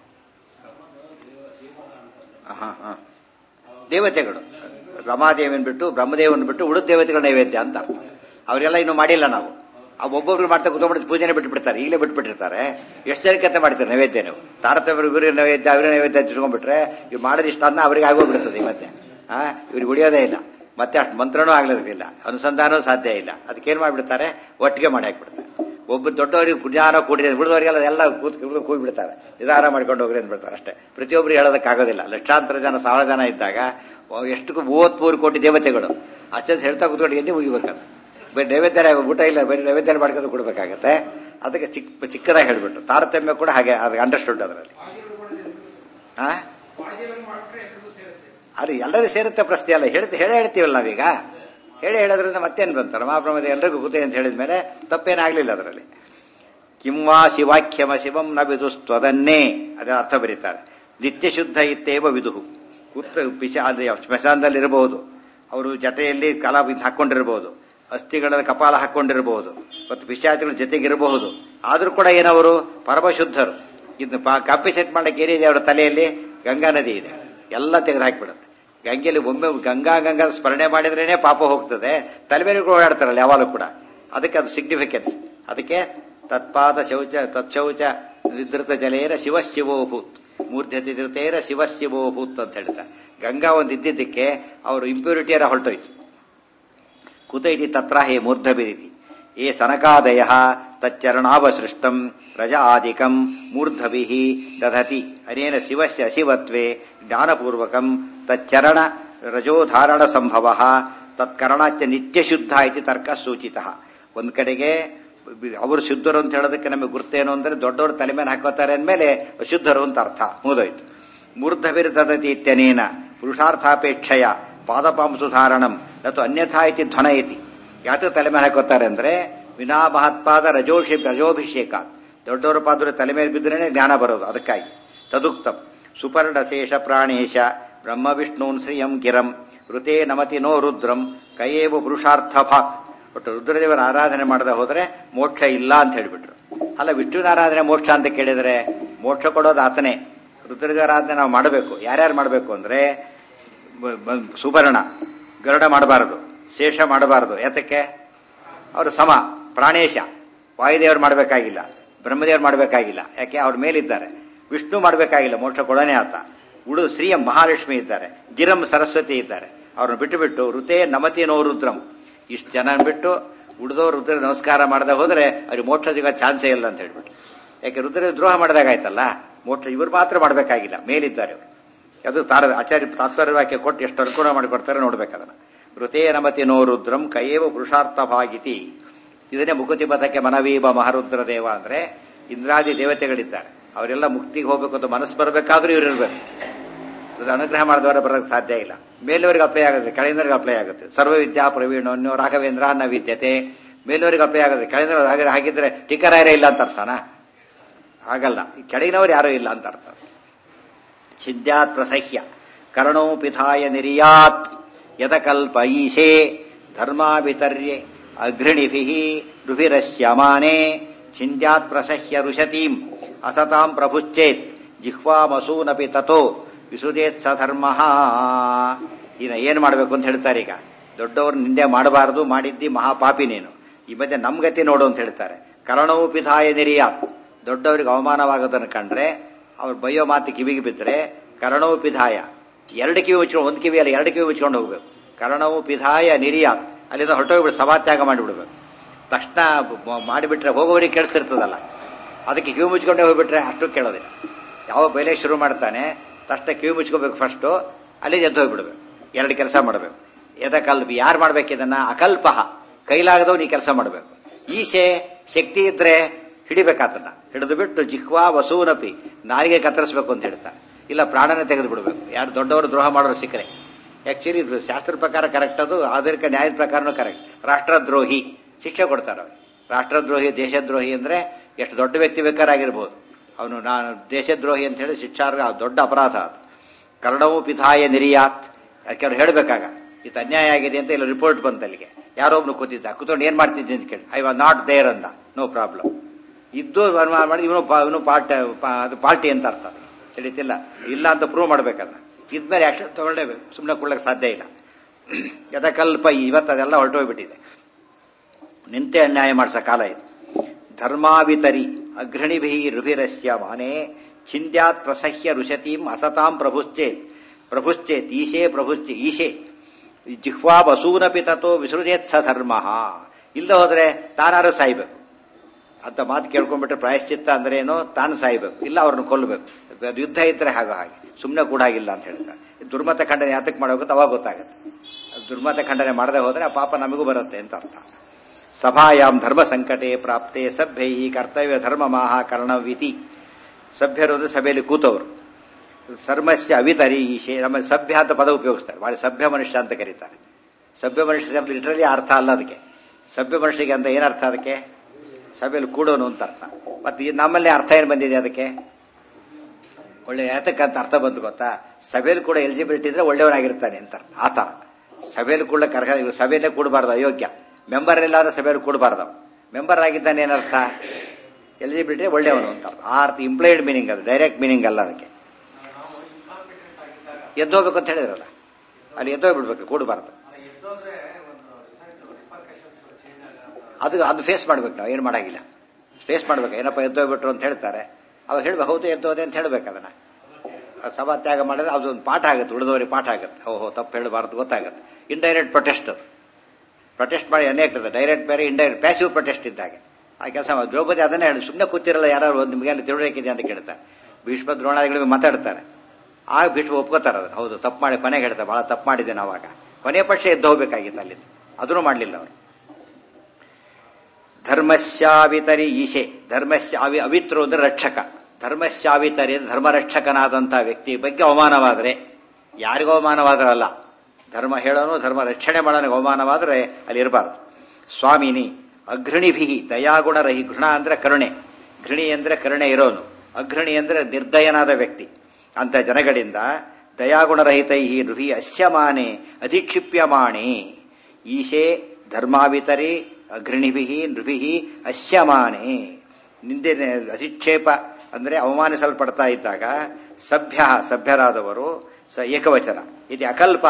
ಹಾ ಹಾ ದೇವತೆಗಳು ರಮಾದೇವಿನ ಬಿಟ್ಟು ಬ್ರಹ್ಮದೇವನ್ ಬಿಟ್ಟು ಉಳಿದ ದೇವತೆಗಳ ನೈವೇದ್ಯ ಅಂತ ಅರ್ಥ ಅವರೆಲ್ಲ ಇನ್ನು ಮಾಡಿಲ್ಲ ನಾವು ಆ ಒಬ್ಬೊಬ್ರು ಮಾಡ್ತಾ ಕೂತ್ಕೊಂಡು ಪೂಜೆನೆ ಬಿಟ್ಟು ಬಿಡ್ತಾರೆ ಈಗಲೇ ಬಿಟ್ಬಿಟ್ಟಿರ್ತಾರೆ ಎಷ್ಟು ಜನಕ್ಕೆ ಅಂತ ಮಾಡ್ತಾರೆ ನೈವೇದ್ಯ ನೀವು ತಾರತಮ್ಯ ಇವ್ರಿಗೆ ನೈವೇದ್ಯ ಅವ್ರಿಗೆ ನೈವೇದ್ಯ ತಿಳ್ಕೊಂಡ್ಬಿಟ್ರೆ ಇವ್ ಮಾಡೋದು ಇಷ್ಟ ಅನ್ನ ಅವರಿಗೆ ಆಗೋಗ್ಬಿಡ್ತದೆ ಈ ಮತ್ತೆ ಆ ಇವ್ರಿಗೆ ಉಳಿಯೋದೇ ಇಲ್ಲ ಮತ್ತೆ ಅಷ್ಟು ಮಂತ್ರನೂ ಆಗ್ಲಿಲ್ಲ ಅನುಸಂಧಾನವೂ ಸಾಧ್ಯ ಇಲ್ಲ ಅದಕ್ಕೇನ್ ಮಾಡ್ಬಿಡ್ತಾರೆ ಒಟ್ಟಿಗೆ ಮಾಡಿ ಹಾಕ್ಬಿಡ್ತಾರೆ ಒಬ್ಬ ದೊಡ್ಡವರಿಗೆ ಜ್ಞಾನ ಕೂಡಿದೆ ಉಳಿದವರಿಗೆಲ್ಲ ಎಲ್ಲ ಕೂತ್ ಕೂತ್ ಬಿಡ್ತಾರೆ ನಿಧಾನ ಮಾಡ್ಕೊಂಡು ಹೋಗ್ರಿ ಅಂದ್ಬಿಡ್ತಾರೆ ಅಷ್ಟೇ ಪ್ರತಿಯೊಬ್ಬರು ಹೇಳೋದಕ್ಕಾಗೋದಿಲ್ಲ ಲಕ್ಷಾಂತರ ಜನ ಸಾವಿರ ಜನ ಇದ್ದಾಗ ಎಷ್ಟು ಮೂವತ್ಮೂರು ಕೋಟಿ ದೇವತೆಗಳು ಅಷ್ಟೇ ಹೇಳ್ತಾ ಕೂತ್ಕೊಂಡು ಎಲ್ಲಿ ಮುಗಿಬೇಕಾದ್ರೆ ಬರೀ ನೈವೇದ್ಯ ಊಟ ಇಲ್ಲ ಬರೀ ನೈವೇದ್ಯ ಮಾಡ್ಕೊಂಡು ಕೊಡ್ಬೇಕಾಗತ್ತೆ ಅದಕ್ಕೆ ಚಿಕ್ಕ ಚಿಕ್ಕದಾಗಿ ಹೇಳ್ಬಿಟ್ಟು ತಾರತಮ್ಯ ಕೂಡ ಹಾಗೆ ಅದು ಅಂಡರ್ಸ್ಟುಡ್ ಅದರಲ್ಲಿ ಆ ಅದು ಎಲ್ಲರೂ ಸೇರುತ್ತೆ ಪ್ರಶ್ನೆ ಅಲ್ಲ ಹೇಳ್ತಿ ಹೇಳೇ ಹೇಳ್ತೀವಲ್ಲ ನಾವೀಗ ಹೇಳಿ ಹೇಳೋದ್ರಿಂದ ಮತ್ತೇನು ಬಂತು ರಮಾಪ್ರಮದ ಎಲ್ರಿಗೂ ಕೂತೆ ಅಂತ ಹೇಳಿದ ಮೇಲೆ ತಪ್ಪೇನಾಗ್ಲಿಲ್ಲ ಅದರಲ್ಲಿ ಕಿಂವಾ ಶಿವಾಖ್ಯಮ ಶಿವಂ ನ ವಿದುಸ್ತ್ವದನ್ನೇ ಅದರ ಅರ್ಥ ಬರೀತಾರೆ ನಿತ್ಯ ಶುದ್ಧ ಇತ್ತೇವ ವಿದುಹು ಉತ್ತ ಪಿಶ ಅದು ಸ್ಮಶಾನದಲ್ಲಿ ಇರಬಹುದು ಅವರು ಜಟೆಯಲ್ಲಿ ಕಲಾ ಹಾಕೊಂಡಿರಬಹುದು ಅಸ್ಥಿಗಳ ಕಪಾಲ ಹಾಕೊಂಡಿರಬಹುದು ಮತ್ತು ಪಿಶಾಚಿಗಳ ಜೊತೆಗಿರಬಹುದು ಆದ್ರೂ ಕೂಡ ಏನವರು ಪರಮಶುದ್ಧರು ಇನ್ನು ಕಾಪಿ ಸೆಟ್ ಮಾಡಕ್ಕೆ ಏನಿದೆ ಅವರ ತಲೆಯಲ್ಲಿ ಗಂಗಾ ನದಿ ಇದೆ ಎಲ್ಲ ತೆಗೆದು ಹಾಕಿಬಿಡುತ್ತೆ ಗಂಗೆಯಲ್ಲಿ ಒಮ್ಮೆ ಗಂಗಾ ಗಂಗಾ ಸ್ಮರಣೆ ಮಾಡಿದ್ರೇನೆ ಪಾಪ ಹೋಗ್ತದೆ ತಲೆ ಮೇಲೆ ಓಡಾಡ್ತಾರಲ್ಲ ಯಾವಾಗಲೂ ಕೂಡ ಅದಕ್ಕೆ ಅದು ಸಿಗ್ನಿಫಿಕೆನ್ಸ್ ಅದಕ್ಕೆ ತತ್ಪಾದ ಶೌಚ ತತ್ಶೌಚ ವಿಧೃತ ಜಲೇರ ಶಿವ ಶಿವೋಭೂತ್ ಮೂರ್ಧತಿ ಧೃತೇರ ಶಿವ ಶಿವೋಭೂತ್ ಅಂತ ಹೇಳ್ತಾರೆ ಗಂಗಾ ಒಂದು ಇದ್ದಿದ್ದಕ್ಕೆ ಅವರು ಇಂಪ್ಯೂರಿಟಿಯರ ಹೊರಟೋಯ್ತು ಕುತ ಇತಿ ತತ್ರ ಹೇ ಮೂರ್ಧಭಿರಿತಿ ಏ ಸನಕಾದಯ ತಚ್ಚರಣಾವಸೃಷ್ಟಂ ರಜ ಆದಿಕಂ ಮೂರ್ಧಭಿ ದಧತಿ ಅನೇನ ಶಿವಸ್ಯ ಅಶಿವತ್ವೇ ಜ್ಞಾನಪೂರ್ವಕಂ ತಚ್ಚರಣ ರಜೋಧಾರಣ ಸಂಭವ ತತ್ಕರಣಾಚ್ಯ ನಿತ್ಯಶುದ್ಧ ಇತಿ ತರ್ಕ ಸೂಚಿತ ಒಂದ್ ಕಡೆಗೆ ಅವರು ಶುದ್ಧರು ಅಂತ ಹೇಳೋದಕ್ಕೆ ನಮಗೆ ಗುರ್ತೇನು ಅಂದ್ರೆ ದೊಡ್ಡವರು ತಲೆ ಮೇಲೆ ಹಾಕೋತಾರೆ ಅಂದಮೇಲೆ ಅಶುದ್ಧರು ಅಂತ ಅರ್ಥ ಮುಗಿದೋಯ್ತು ಮೂರ್ಧಭಿರ್ ದದತಿ ಇತ್ಯನೇನ ಪುರುಷಾರ್ಥಾಪೇಕ್ಷೆಯ ಪಾದಪಾಂಸುಧಾರಣಂ ಮತ್ತು ಅನ್ಯಥಾ ಇತಿ ಧ್ವನ ಇತಿ ಯಾಕೆ ತಲೆ ಮೇಲೆ ಹಾಕೋತಾರೆ ಅಂದ್ರೆ ವಿನಾ ಮಹತ್ಪಾದ ರಜೋಷಿ ರಜೋಭಿಷೇಕ ದೊಡ್ಡವರ ಪಾತ್ರ ತಲೆ ಮೇಲೆ ಬಿದ್ದರೆ ಜ್ಞಾನ ಬರೋದು ಅದಕ್ಕಾಗಿ ತದುಕ್ತಂ ಸುಪರ್ಣ ಶೇಷ ಪ್ರಾಣೇಶ ಬ್ರಹ್ಮ ವಿಷ್ಣೂನ್ ಶ್ರಿಯಂ ಗಿರಂ ಋತೇ ನಮತಿ ನೋ ರುದ್ರಂ ಕೈಯೇವ ಪುರುಷಾರ್ಥ ಭಾಕ್ ಒಟ್ಟು ರುದ್ರದೇವರ ಆರಾಧನೆ ಮಾಡದೆ ಹೋದ್ರೆ ಮೋಕ್ಷ ಇಲ್ಲ ಅಂತ ಹೇಳಿಬಿಟ್ರು ಅಲ್ಲ ವಿಷ್ಣುವಿನ ಆರಾಧನೆ ಮೋಕ್ಷ ಅಂತ ಕೇಳಿದ್ರೆ ಮೋಕ್ಷ ಕೊಡೋದು ಆತನೇ ರುದ್ರದೇವರ ಆರಾಧನೆ ನಾವು ಮಾಡಬೇಕು ಯಾರ್ಯಾರು ಮಾಡಬೇಕು ಅಂದ್ರೆ ಸುವರ್ಣ ಗರುಡ ಮಾಡಬಾರದು ಶೇಷ ಮಾಡಬಾರದು ಯಾತಕ್ಕೆ ಅವರು ಸಮ ಪ್ರಾಣೇಶ ವಾಯುದೇವರು ಮಾಡಬೇಕಾಗಿಲ್ಲ ಬ್ರಹ್ಮದೇವರು ಮಾಡಬೇಕಾಗಿಲ್ಲ ಯಾಕೆ ಅವ್ರ ಮೇಲಿದ್ದಾರೆ ವಿಷ್ಣು ಮಾಡಬೇಕಾಗಿಲ್ಲ ಮೋಕ್ಷ ಕೊಡೋನೇ ಆತ ಉಳು ಶ್ರೀಯ ಮಹಾಲಕ್ಷ್ಮಿ ಇದ್ದಾರೆ ಗಿರಂ ಸರಸ್ವತಿ ಇದ್ದಾರೆ ಅವ್ರನ್ನ ಬಿಟ್ಟು ಬಿಟ್ಟು ಋತೇ ನಮತಿ ನೋ ರುದ್ರಂ ಇಷ್ಟು ಜನ ಬಿಟ್ಟು ಉಳಿದವ್ರು ರುದ್ರ ನಮಸ್ಕಾರ ಮಾಡದೆ ಹೋದ್ರೆ ಅವ್ರಿಗೆ ಮೋಕ್ಷ ಸಿಗೋ ಚಾನ್ಸೇ ಇಲ್ಲ ಅಂತ ಹೇಳ್ಬಿಟ್ಟು ಯಾಕೆ ರುದ್ರ ದ್ರೋಹ ಮಾಡಿದಾಗಾಯ್ತಲ್ಲ ಮೋಕ್ಷ ಇವ್ರು ಮಾತ್ರ ಮಾಡಬೇಕಾಗಿಲ್ಲ ಮೇಲಿದ್ದಾರೆ ಅವರು ಅದು ತಾರ ಆಚಾರ್ಯ ತಾತ್ಪರ್ಯ ವಾಕ್ಯ ಕೊಟ್ಟು ಎಷ್ಟು ಅನುಕೂಲ ಮಾಡಿಕೊಡ್ತಾರೆ ನೋಡ್ಬೇಕದನ್ನ ಋತೇ ನಮತಿ ನೋ ರುದ್ರಂ ಕೈಯೇವ ಪುರುಷಾರ್ಥ ಭಾಗಿತಿ ಇದನ್ನೇ ಮುಕುತಿ ಪಥಕ್ಕೆ ಮನವೀಬ ಮಹಾರುದ್ರ ದೇವ ಅಂದ್ರೆ ಇಂದ್ರಾದಿ ದೇವತೆಗಳಿದ್ದಾರೆ ಅವರೆಲ್ಲ ಮುಕ್ತಿಗೆ ಹೋಗ್ಬೇಕು ಅಂತ ಮನಸ್ಸು ಬರಬೇಕಾದ್ರೂ ಇವ್ರು ಇರ್ಬೇಕು ಅದು ಅನುಗ್ರಹ ಮಾಡಿದವರ ಬರೋಕ್ಕೆ ಸಾಧ್ಯ ಇಲ್ಲ ಮೇಲವರಿಗೆ ಅಪ್ಲೈ ಆಗುತ್ತೆ ಕೆಳಗಿನವರಿಗೆ ಅಪ್ಲೈ ಆಗುತ್ತೆ ಸರ್ವವಿದ್ಯಾ ಪ್ರವೀಣನ್ಯೋ ರಾಘವೇಂದ್ರ ನ ವಿದ್ಯತೆ ಮೇಲವರಿಗೆ ಅಪ್ಲೈ ಆಗುತ್ತೆ ಕೆಳಗಿನವ್ರು ಹಾಗಿದ್ರೆ ಟಿಕ್ಕರಾಯರೇ ಇಲ್ಲ ಅಂತ ಅರ್ಥನಾ ಹಾಗಲ್ಲ ಕೆಳಗಿನವರು ಯಾರೂ ಇಲ್ಲ ಅಂತ ಅರ್ಥ ಛಿದ್ಯಾತ್ ಪ್ರಸಹ್ಯ ಕರ್ಣೋ ಪಿಥಾಯ ನಿರ್ಯಾತ್ ಯತಕಲ್ಪ ಈಶೇ ಧರ್ಮಾಭಿತರ್ಯೆ ಅಘೃಣಿಭಿ ರುಭಿರಶ್ಯಮಾನೆ ಛಿಂದ್ಯಾತ್ ಪ್ರಸಹ್ಯ ರುಷತೀಂ ಅಸತಾಂ ಪ್ರಭುಶ್ಚೇತ್ ಜಿಹ್ವಾಮಸೂನಪಿ ತಥೋ ವಿಸುದೇತ್ ಸಧರ್ಮ ಇನ್ನ ಏನ್ ಮಾಡ್ಬೇಕು ಅಂತ ಹೇಳ್ತಾರೆ ಈಗ ದೊಡ್ಡವರು ನಿಂದೆ ಮಾಡಬಾರದು ಮಾಡಿದ್ದಿ ಮಹಾಪಾಪಿ ನೀನು ಈ ಮಧ್ಯೆ ನಮ್ ಗತಿ ನೋಡು ಅಂತ ಹೇಳ್ತಾರೆ ಕರ್ಣವು ಪಿಧಾಯ ನಿರಿಯಾತ್ ದೊಡ್ಡವರಿಗೆ ಅವಮಾನವಾಗೋದನ್ನು ಕಂಡ್ರೆ ಅವ್ರು ಬೈಯೋ ಮಾತು ಕಿವಿಗೆ ಬಿದ್ದರೆ ಕರ್ಣವು ಪಿಧಾಯ ಎರಡು ಕಿವಿ ಮುಚ್ಕೊಂಡು ಒಂದು ಕಿವಿ ಅಲ್ಲ ಎರಡು ಕಿವಿ ಮುಚ್ಕೊಂಡು ಹೋಗ್ಬೇಕು ಕರ್ಣವು ಪಿಧಾಯ ನಿರಿಯಾತ್ ಅಲ್ಲಿಂದ ಹೊರಟೋಗ್ಬಿಟ್ಟು ಸಭಾತ್ಯಾಗ ಮಾಡಿಬಿಡ್ಬೇಕು ತಕ್ಷಣ ಮಾಡಿಬಿಟ್ರೆ ಹೋಗೋವರಿಗೆ ಕೇಳಿಸ್ತಿರ್ತದಲ್ಲ ಅದಕ್ಕೆ ಕಿವಿ ಮುಚ್ಕೊಂಡೇ ಹೋಗ್ಬಿಟ್ರೆ ಅಷ್ಟು ಕೇಳೋದಿಲ್ಲ ಯಾವ ಬೈಲೆ ಶುರು ಮಾಡ್ತಾನೆ ತಕ್ಷಣ ಕಿವಿ ಮುಚ್ಕೋಬೇಕು ಫಸ್ಟು ಅಲ್ಲಿ ಎದ್ದು ಹೋಗ್ಬಿಡ್ಬೇಕು ಎರಡು ಕೆಲಸ ಮಾಡಬೇಕು ಎದಕಲ್ಪ ಯಾರು ಮಾಡ್ಬೇಕು ಇದನ್ನ ಅಕಲ್ಪ ಕೈಲಾಗದವ್ ನೀ ಕೆಲಸ ಮಾಡಬೇಕು ಈಶೆ ಶಕ್ತಿ ಇದ್ರೆ ಹಿಡಿಬೇಕಾತನ್ನ ಹಿಡಿದು ಬಿಟ್ಟು ಜಿಹ್ವಾ ವಸೂನಪಿ ನಾಲಿಗೆ ಕತ್ತರಿಸಬೇಕು ಅಂತ ಹೇಳ್ತಾರೆ ಇಲ್ಲ ಪ್ರಾಣನ ತೆಗೆದು ಬಿಡಬೇಕು ಯಾರು ದೊಡ್ಡವರು ದ್ರೋಹ ಮಾಡೋರು ಸಿಕ್ಕರೆ ಆಕ್ಚುಲಿ ಇದು ಶಾಸ್ತ್ರ ಪ್ರಕಾರ ಕರೆಕ್ಟ್ ಅದು ಆಧುನಿಕ ನ್ಯಾಯದ ಪ್ರಕಾರನೂ ಕರೆಕ್ಟ್ ರಾಷ್ಟ್ರದ್ರೋಹಿ ಶಿಕ್ಷೆ ಕೊಡ್ತಾರೆ ಅವ್ರಿಗೆ ರಾಷ್ಟ್ರದ್ರೋಹಿ ದೇಶದ್ರೋಹಿ ಅಂದ್ರೆ ಎಷ್ಟು ದೊಡ್ಡ ವ್ಯಕ್ತಿ ಬೇಕಾರಾಗಿರ್ಬೋದು ಅವನು ನಾನು ದೇಶದ್ರೋಹಿ ಅಂತ ಹೇಳಿ ಶಿಕ್ಷಾರ್ಹ ದೊಡ್ಡ ಅಪರಾಧ ಅದು ಕರ್ಣವು ಪಿಧಾಯ ನಿರಿಯಾತ್ ಅದಕ್ಕೆ ಅವ್ರು ಹೇಳಬೇಕಾಗ ಇದು ಅನ್ಯಾಯ ಆಗಿದೆ ಅಂತ ಇಲ್ಲ ರಿಪೋರ್ಟ್ ಬಂತ ಅಲ್ಲಿಗೆ ಯಾರೊಬ್ನು ಕೂತಿದ್ದ ಕೂತ್ಕೊಂಡು ಏನ್ ಮಾಡ್ತಿದ್ದೆ ಅಂತ ಕೇಳಿ ಐ ವಾಸ್ ನಾಟ್ ದೇರ್ ಅಂದ ನೋ ಪ್ರಾಬ್ಲಮ್ ಇದ್ದು ಮಾಡಿ ಇವನು ಇವನು ಪಾರ್ಟ್ ಅದು ಪಾರ್ಟಿ ಅಂತ ಅರ್ಥ ತಿಳಿತಿಲ್ಲ ಇಲ್ಲ ಅಂತ ಪ್ರೂವ್ ಮಾಡ್ಬೇಕದನ್ನ ಇದ್ಮೇಲೆ ಆಕ್ಷನ್ ತಗೊಳ್ಳೇಬೇಕು ಸುಮ್ಮನೆ ಕೊಡ್ಲಿಕ್ಕೆ ಸಾಧ್ಯ ಇಲ್ಲ ಯಥಕಲ್ಪ ಇವತ್ತು ಅದೆಲ್ಲ ಹೊರಟೋಗ್ಬಿಟ್ಟಿದೆ ನಿಂತೆ ಅನ್ಯಾಯ ಮಾಡಿಸೋ ಕಾಲ ಇದು ಧರ್ಮಾವಿತರಿ ಅಗ್ರಣಿಭಿ ರುಭಿರಸ್ಯ ಮಾನೆ ಛಿಂದ್ಯಾತ್ ಪ್ರಸಹ್ಯ ರುಷತೀಂ ಅಸತಾಂ ಪ್ರಭುಶ್ಚೇತ್ ಪ್ರಭುಶ್ಚೇತ್ ಈಶೇ ಪ್ರಭುಶ್ಚೆ ಈಶೇ ಜಿಹ್ವಾ ಬಸೂನಪಿ ತಥೋ ವಿಸೃಜೇತ್ ಸ ಧರ್ಮ ಇಲ್ಲ ಹೋದ್ರೆ ತಾನಾರು ಸಾಯ್ಬೇಕು ಅಂತ ಮಾತು ಕೇಳ್ಕೊಂಡ್ಬಿಟ್ರೆ ಪ್ರಾಯಶ್ಚಿತ್ತ ಅಂದ್ರೆ ಏನು ತಾನು ಸಾಯ್ಬೇಕು ಇಲ್ಲ ಅವ್ರನ್ನ ಕೊಲ್ಲಬೇಕು ಅದು ಯುದ್ಧ ಇದ್ರೆ ಹಾಗೆ ಹಾಗೆ ಸುಮ್ಮನೆ ಕೂಡಾಗಿಲ್ಲ ಅಂತ ಹೇಳ್ತಾರೆ ದುರ್ಮತ ಖಂಡನೆ ಯಾತಕ್ಕೆ ಮಾಡಬೇಕು ಅವಾಗ ಗೊತ್ತಾಗುತ್ತೆ ದುರ್ಮತ ಖಂಡನೆ ಮಾಡದೆ ಹೋದ್ರೆ ಆ ಪಾಪ ನಮಗೂ ಬರುತ್ತೆ ಅಂತ ಅರ್ಥ ಸಭಾಯಾಮ್ ಧರ್ಮ ಸಂಕಟೆ ಪ್ರಾಪ್ತೆ ಸಭ್ಯೈ ಕರ್ತವ್ಯ ಧರ್ಮ ಮಾಹ ಕರ್ಣವಿತಿ ಸಭ್ಯರು ಅಂದ್ರೆ ಸಭೆಯಲ್ಲಿ ಕೂತವರು ಧರ್ಮಸ್ಯ ಅವಿತರಿ ಈಶೆ ನಮ್ಮ ಸಭ್ಯ ಅಂತ ಪದ ಉಪಯೋಗಿಸ್ತಾರೆ ಭಾಳ ಸಭ್ಯ ಮನುಷ್ಯ ಅಂತ ಕರೀತಾರೆ ಸಭ್ಯ ಮನುಷ್ಯ ಶಬ್ದ ಲಿಟ್ರಲಿ ಅರ್ಥ ಅಲ್ಲ ಅದಕ್ಕೆ ಸಭ್ಯ ಮನುಷ್ಯಗೆ ಅಂತ ಏನರ್ಥ ಅದಕ್ಕೆ ಸಭೆಯಲ್ಲಿ ಕೂಡೋನು ಅಂತ ಅರ್ಥ ಮತ್ತೆ ಈ ನಮ್ಮಲ್ಲಿ ಅರ್ಥ ಏನು ಬಂದಿದೆ ಅದಕ್ಕೆ ಒಳ್ಳೆ ಯಾತಕ್ಕಂತ ಅರ್ಥ ಬಂತು ಗೊತ್ತಾ ಸಭೆಯಲ್ಲಿ ಕೂಡ ಎಲಿಜಿಬಿಲಿಟಿ ಇದ್ರೆ ಒಳ್ಳೆಯವನಾಗಿರ್ತಾನೆ ಅಂತ ಅರ್ಥ ಆ ಥರ ಸಭೆಯಲ್ಲಿ ಕೂಡ ಕರ್ಕ ಸಭೆಯಲ್ಲೇ ಕೂಡಬಾರ್ದು ಅಯೋಗ್ಯ ಮೆಂಬರ್ ಇಲ್ಲಾದ್ರೆ ಸಭೆಯಲ್ಲಿ ಕೂಡಬಾರ್ದು ಮೆಂಬರ್ ಆಗಿದ್ದಾನೆ ಏನರ್ಥ ಎಲಿಜಿಬಿಲಿಟಿ ಒಳ್ಳೆಯವನು ಅಂತ ಅರ್ಥ ಆ ಅರ್ಥ ಇಂಪ್ಲೈಡ್ ಮೀನಿಂಗ್ ಅದು ಡೈರೆಕ್ಟ್ ಮೀನಿಂಗ್ ಅಲ್ಲ ಅದಕ್ಕೆ ಎದ್ದೋಗ್ಬೇಕು ಅಂತ ಹೇಳಿದ್ರಲ್ಲ ಅಲ್ಲಿ ಎದ್ದೋಗ್ಬಿಡ್ಬೇಕು ಕೂಡಬಾರ್ದು ಅದು ಅದು ಫೇಸ್ ಮಾಡ್ಬೇಕು ನಾವು ಏನು ಮಾಡಾಗಿಲ್ಲ ಫೇಸ್ ಮಾಡ್ಬೇಕು ಏನಪ್ಪ ಎದ್ದೋಗ್ಬಿಟ್ರು ಅಂತ ಹೇಳ್ತಾರೆ ಅವಾಗ ಹೇಳ್ಬೇಕು ಹೌದು ಎದ್ದೋದೆ ಅಂತ ಹೇಳ್ಬೇಕು ಅದನ್ನ ಸಭಾತ್ಯಾಗ ಮಾಡಿದ್ರೆ ಅದು ಒಂದು ಪಾಠ ಆಗುತ್ತೆ ಉಳಿದವರಿಗೆ ಪಾಠ ಆಗುತ್ತೆ ಓಹೋ ತಪ್ಪು ಹೇಳಬಾರ್ದು ಗೊತ್ತಾಗುತ್ತೆ ಇಂಡೈರೆಕ್ಟ್ ಪ್ರೊಟೆಸ್ಟ್ ಅದು ಪ್ರೊಟೆಸ್ಟ್ ಮಾಡಿ ಅನೇಕ ಡೈರೆಕ್ಟ್ ಬೇರೆ ಇಂಡೈರೆಕ್ಟ್ ಪ್ಯಾಸಿವ್ ಪ್ರೊಟೆಸ್ಟ್ ಇದ್ದಾಗೆ ಆ ಕೆಲಸ ದ್ರೌಪದಿ ಅದನ್ನೇ ಹೇಳಿ ಸುಮ್ಮನೆ ಕೂತಿರಲ್ಲ ಯಾರು ನಿಮಗೆ ಅಲ್ಲಿ ತಿಳುವಳಿಕೆ ಅಂತ ಕೇಳ್ತಾರೆ ಭೀಷ್ಮ ದ್ರೋಣಾದಿಗಳಿಗೆ ಮಾತಾಡ್ತಾರೆ ಆಗ ಭೀಷ್ಮ ಒಪ್ಕೋತಾರೆ ಅದನ್ನು ಹೌದು ತಪ್ಪು ಮಾಡಿ ಕೊನೆಗೆ ಹೇಳ್ತಾರೆ ಬಹಳ ತಪ್ಪು ಮಾಡಿದ್ದೇನೆ ಅವಾಗ ಕೊನೆ ಪಕ್ಷ ಎದ್ದು ಹೋಗ್ಬೇಕಾಗಿತ್ತು ಅಲ್ಲಿಂದ ಅದನ್ನು ಮಾಡಲಿಲ್ಲ ಅವರು ಧರ್ಮಶ್ಯಾವಿತರಿ ಈಶೆ ಧರ್ಮಶ್ಯ ಅವಿ ಅವಿತ್ರು ಅಂದ್ರೆ ರಕ್ಷಕ ಧರ್ಮಶ್ಯಾವಿತರಿ ಧರ್ಮರಕ್ಷಕನಾದಂಥ ವ್ಯಕ್ತಿ ಬಗ್ಗೆ ಅವಮಾನವಾದರೆ ಯಾರಿಗೂ ಅವಮಾನವಾದ್ರಲ್ಲ ಧರ್ಮ ಹೇಳೋನು ಧರ್ಮ ರಕ್ಷಣೆ ಮಾಡೋನಿಗೆ ಅವಮಾನವಾದರೆ ಅಲ್ಲಿ ಇರಬಾರ್ದು ಸ್ವಾಮಿನಿ ಅಘೃಣಿಭಿ ದಯಾಗುಣರಹಿ ಘೃಣ ಅಂದ್ರೆ ಕರುಣೆ ಘೃಣಿ ಅಂದ್ರೆ ಕರುಣೆ ಇರೋನು ಅಘೃಣಿ ಅಂದ್ರೆ ನಿರ್ದಯನಾದ ವ್ಯಕ್ತಿ ಅಂತ ಜನಗಳಿಂದ ದಯಾಗುಣರಹಿತೈ ನೃಹಿ ಅಸ್ಯಮಾನೆ ಅಧಿಕ್ಷಿಪ್ಯಮಾಣೆ ಈಶೆ ಧರ್ಮಾವಿತರಿ ಅಘೃಣಿಭಿ ನೃಭಿ ಅಸ್ಯಮಾನೆ ನಿಂದೆ ಅಧಿಕ್ಷೇಪ ಅಂದ್ರೆ ಅವಮಾನಿಸಲ್ಪಡ್ತಾ ಇದ್ದಾಗ ಸಭ್ಯ ಸಭ್ಯರಾದವರು ಸ ಏಕವಚನ ಇದು ಅಕಲ್ಪ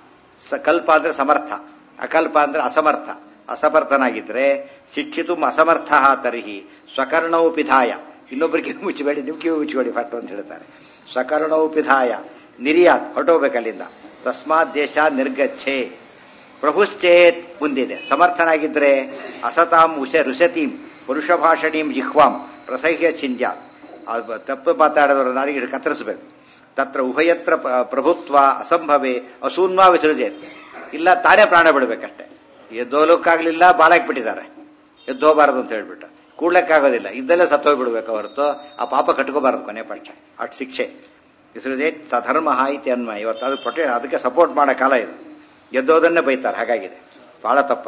ಸ ಕಲ್ಪ ಅಂದ್ರೆ ಸಮರ್ಥ ಅಕಲ್ಪ ಅಂದ್ರೆ ಅಸಮರ್ಥ ಅಸಮರ್ಥನಾಗಿದ್ರೆ ಶಿಕ್ಷಿತು ಅಸಮರ್ಥ ತರ್ಹಿ ಸ್ವಕರ್ಣವು ಪಿಧಾಯ ಇನ್ನೊಬ್ಬರಿಗೆ ಮುಚ್ಚಬೇಡಿ ನಿಮ್ ಕಿವಿ ಮುಚ್ಚಿಬೇಡಿ ಫಟ್ ಅಂತ ಹೇಳ್ತಾರೆ ಸ್ವಕರ್ಣವು ಪಿಧಾಯ ನಿರ್ಯಾತ್ ಹೊರಟೋಗ್ಬೇಕಲ್ಲಿಂದ ತಸ್ಮಾತ್ ದೇಶ ನಿರ್ಗಚ್ಛೆ ಪ್ರಭುಶ್ಚೇತ್ ಮುಂದಿದೆ ಸಮರ್ಥನಾಗಿದ್ರೆ ಅಸತಾಂ ಉಷ ಋಷತೀಂ ಪುರುಷ ಭಾಷಣೀಂ ಜಿಹ್ವಾಂ ಪ್ರಸಹ್ಯ ಚಿಂದ್ಯಾತ್ ತಪ್ಪು ಮಾತಾಡೋದ್ರ ನಾಲಿಗೆ ಕತ್ತರಿಸಬೇಕು ತತ್ರ ಉಭಯತ್ರ ಪ್ರಭುತ್ವ ಅಸಂಭವೇ ಅಸೂನ್ವಾ ವಿಸೃಜೇತ್ ಇಲ್ಲ ತಾನೇ ಪ್ರಾಣ ಬಿಡಬೇಕಷ್ಟೆ ಎದ್ದೋಲಕ್ಕಾಗ್ಲಿಲ್ಲ ಬಾಳಕ್ ಬಿಟ್ಟಿದ್ದಾರೆ ಎದ್ದೋಬಾರದು ಅಂತ ಹೇಳ್ಬಿಟ್ಟು ಕೂಡ್ಲಕ್ಕಾಗೋದಿಲ್ಲ ಇದ್ದಲ್ಲೇ ಸತ್ತೋಗ್ಬಿಡ್ಬೇಕು ಹೊರತು ಆ ಪಾಪ ಕಟ್ಕೋಬಾರದು ಕೊನೆ ಪಕ್ಷ ಅಟ್ ಶಿಕ್ಷೆ ವಿಸೃಜೇತ್ ಸಧರ್ಮ ಇತಿ ಅನ್ವಯ ಇವತ್ತು ಅದು ಪ್ರೊಟೆ ಅದಕ್ಕೆ ಸಪೋರ್ಟ್ ಮಾಡೋ ಕಾಲ ಇದು ಎದ್ದೋದನ್ನೇ ಬೈತಾರೆ ಹಾಗಾಗಿದೆ ಬಹಳ ತಪ್ಪ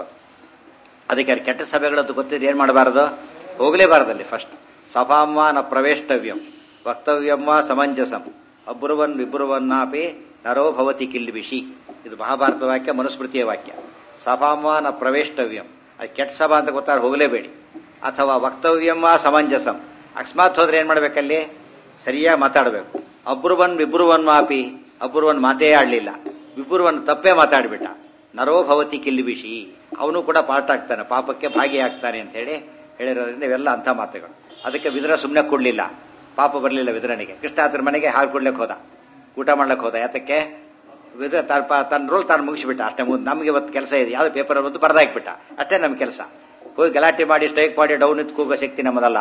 ಅದಕ್ಕೆ ಅವ್ರು ಕೆಟ್ಟ ಸಭೆಗಳದ್ದು ಗೊತ್ತಿದ್ದು ಏನ್ ಮಾಡಬಾರದು ಹೋಗಲೇಬಾರದಲ್ಲಿ ಫಸ್ಟ್ ಸಭಾಂವ ನ ಪ್ರವೇಷ್ಟವ್ಯಂ ವಕ್ತವ್ಯಂ ವಾ ಸಮಂಜಸಂ ಅಬ್ರುವನ್ ವಿಬ್ರುವನ್ನಾಪಿ ನರೋ ಭವತಿ ಕಿಲ್ಬಿಷಿ ಇದು ಮಹಾಭಾರತ ವಾಕ್ಯ ಮನುಸ್ಮೃತಿಯ ವಾಕ್ಯ ಸಭಾಂವ ನ ಪ್ರವೇಷ್ಟವ್ಯಂ ಅದು ಕೆಟ್ಟ ಸಭಾ ಅಂತ ಗೊತ್ತಾರ ಹೋಗಲೇಬೇಡಿ ಅಥವಾ ವಕ್ತವ್ಯಂ ವಾ ಸಮಂಜಸಂ ಅಕಸ್ಮಾತ್ ಹೋದ್ರೆ ಏನ್ ಮಾಡ್ಬೇಕಲ್ಲಿ ಸರಿಯಾಗಿ ಮಾತಾಡಬೇಕು ಅಬ್ರುವನ್ ವಿಬ್ರುವನ್ ಮಾಪಿ ಅಬ್ರುವನ್ ಮಾತೇ ಆಡ್ಲಿಲ್ಲ ವಿಬ್ರುವನ್ ತಪ್ಪೇ ಮಾತಾಡ್ಬಿಟ್ಟ ನರೋ ಭವತಿ ಕಿಲ್ಬಿಷಿ ಅವನು ಕೂಡ ಪಾಠ ಆಗ್ತಾನೆ ಪಾಪಕ್ಕೆ ಭಾಗಿಯಾಗ್ತಾನೆ ಅಂತ ಹೇಳಿ ಹೇಳಿರೋದ್ರಿಂದ ಇವೆಲ್ಲ ಅಂಥ ಮಾತುಗಳು ಅದಕ್ಕೆ ವಿದುರ ಸುಮ್ಮನೆ ಕೊಡ್ಲಿಲ್ಲ ಪಾಪ ಬರಲಿಲ್ಲ ವಿದುರನಿಗೆ ಕೃಷ್ಣ ಆತರ ಮನೆಗೆ ಹಾಲು ಕೊಡ್ಲಿಕ್ಕೆ ಹೋದ ಊಟ ಮಾಡ್ಲಿಕ್ಕೆ ಹೋದ ಯಾತಕ್ಕೆ ವಿದುರ ತನ್ನ ರೋಲ್ ತಾನು ಮುಗಿಸ್ಬಿಟ್ಟ ಅಷ್ಟೇ ಮುಂದೆ ನಮಗೆ ಇವತ್ತು ಕೆಲಸ ಇದೆ ಯಾವ್ದು ಪೇಪರ್ ಬಂದು ಬರ್ದಾಕ್ಬಿಟ್ಟ ಅಷ್ಟೇ ನಮ್ಮ ಕೆಲಸ ಹೋಗಿ ಗಲಾಟೆ ಮಾಡಿ ಸ್ಟ್ರೈಕ್ ಮಾಡಿ ಡೌನ್ ಇತ್ತು ಕೂಗೋ ಶಕ್ತಿ ನಮ್ಮದಲ್ಲ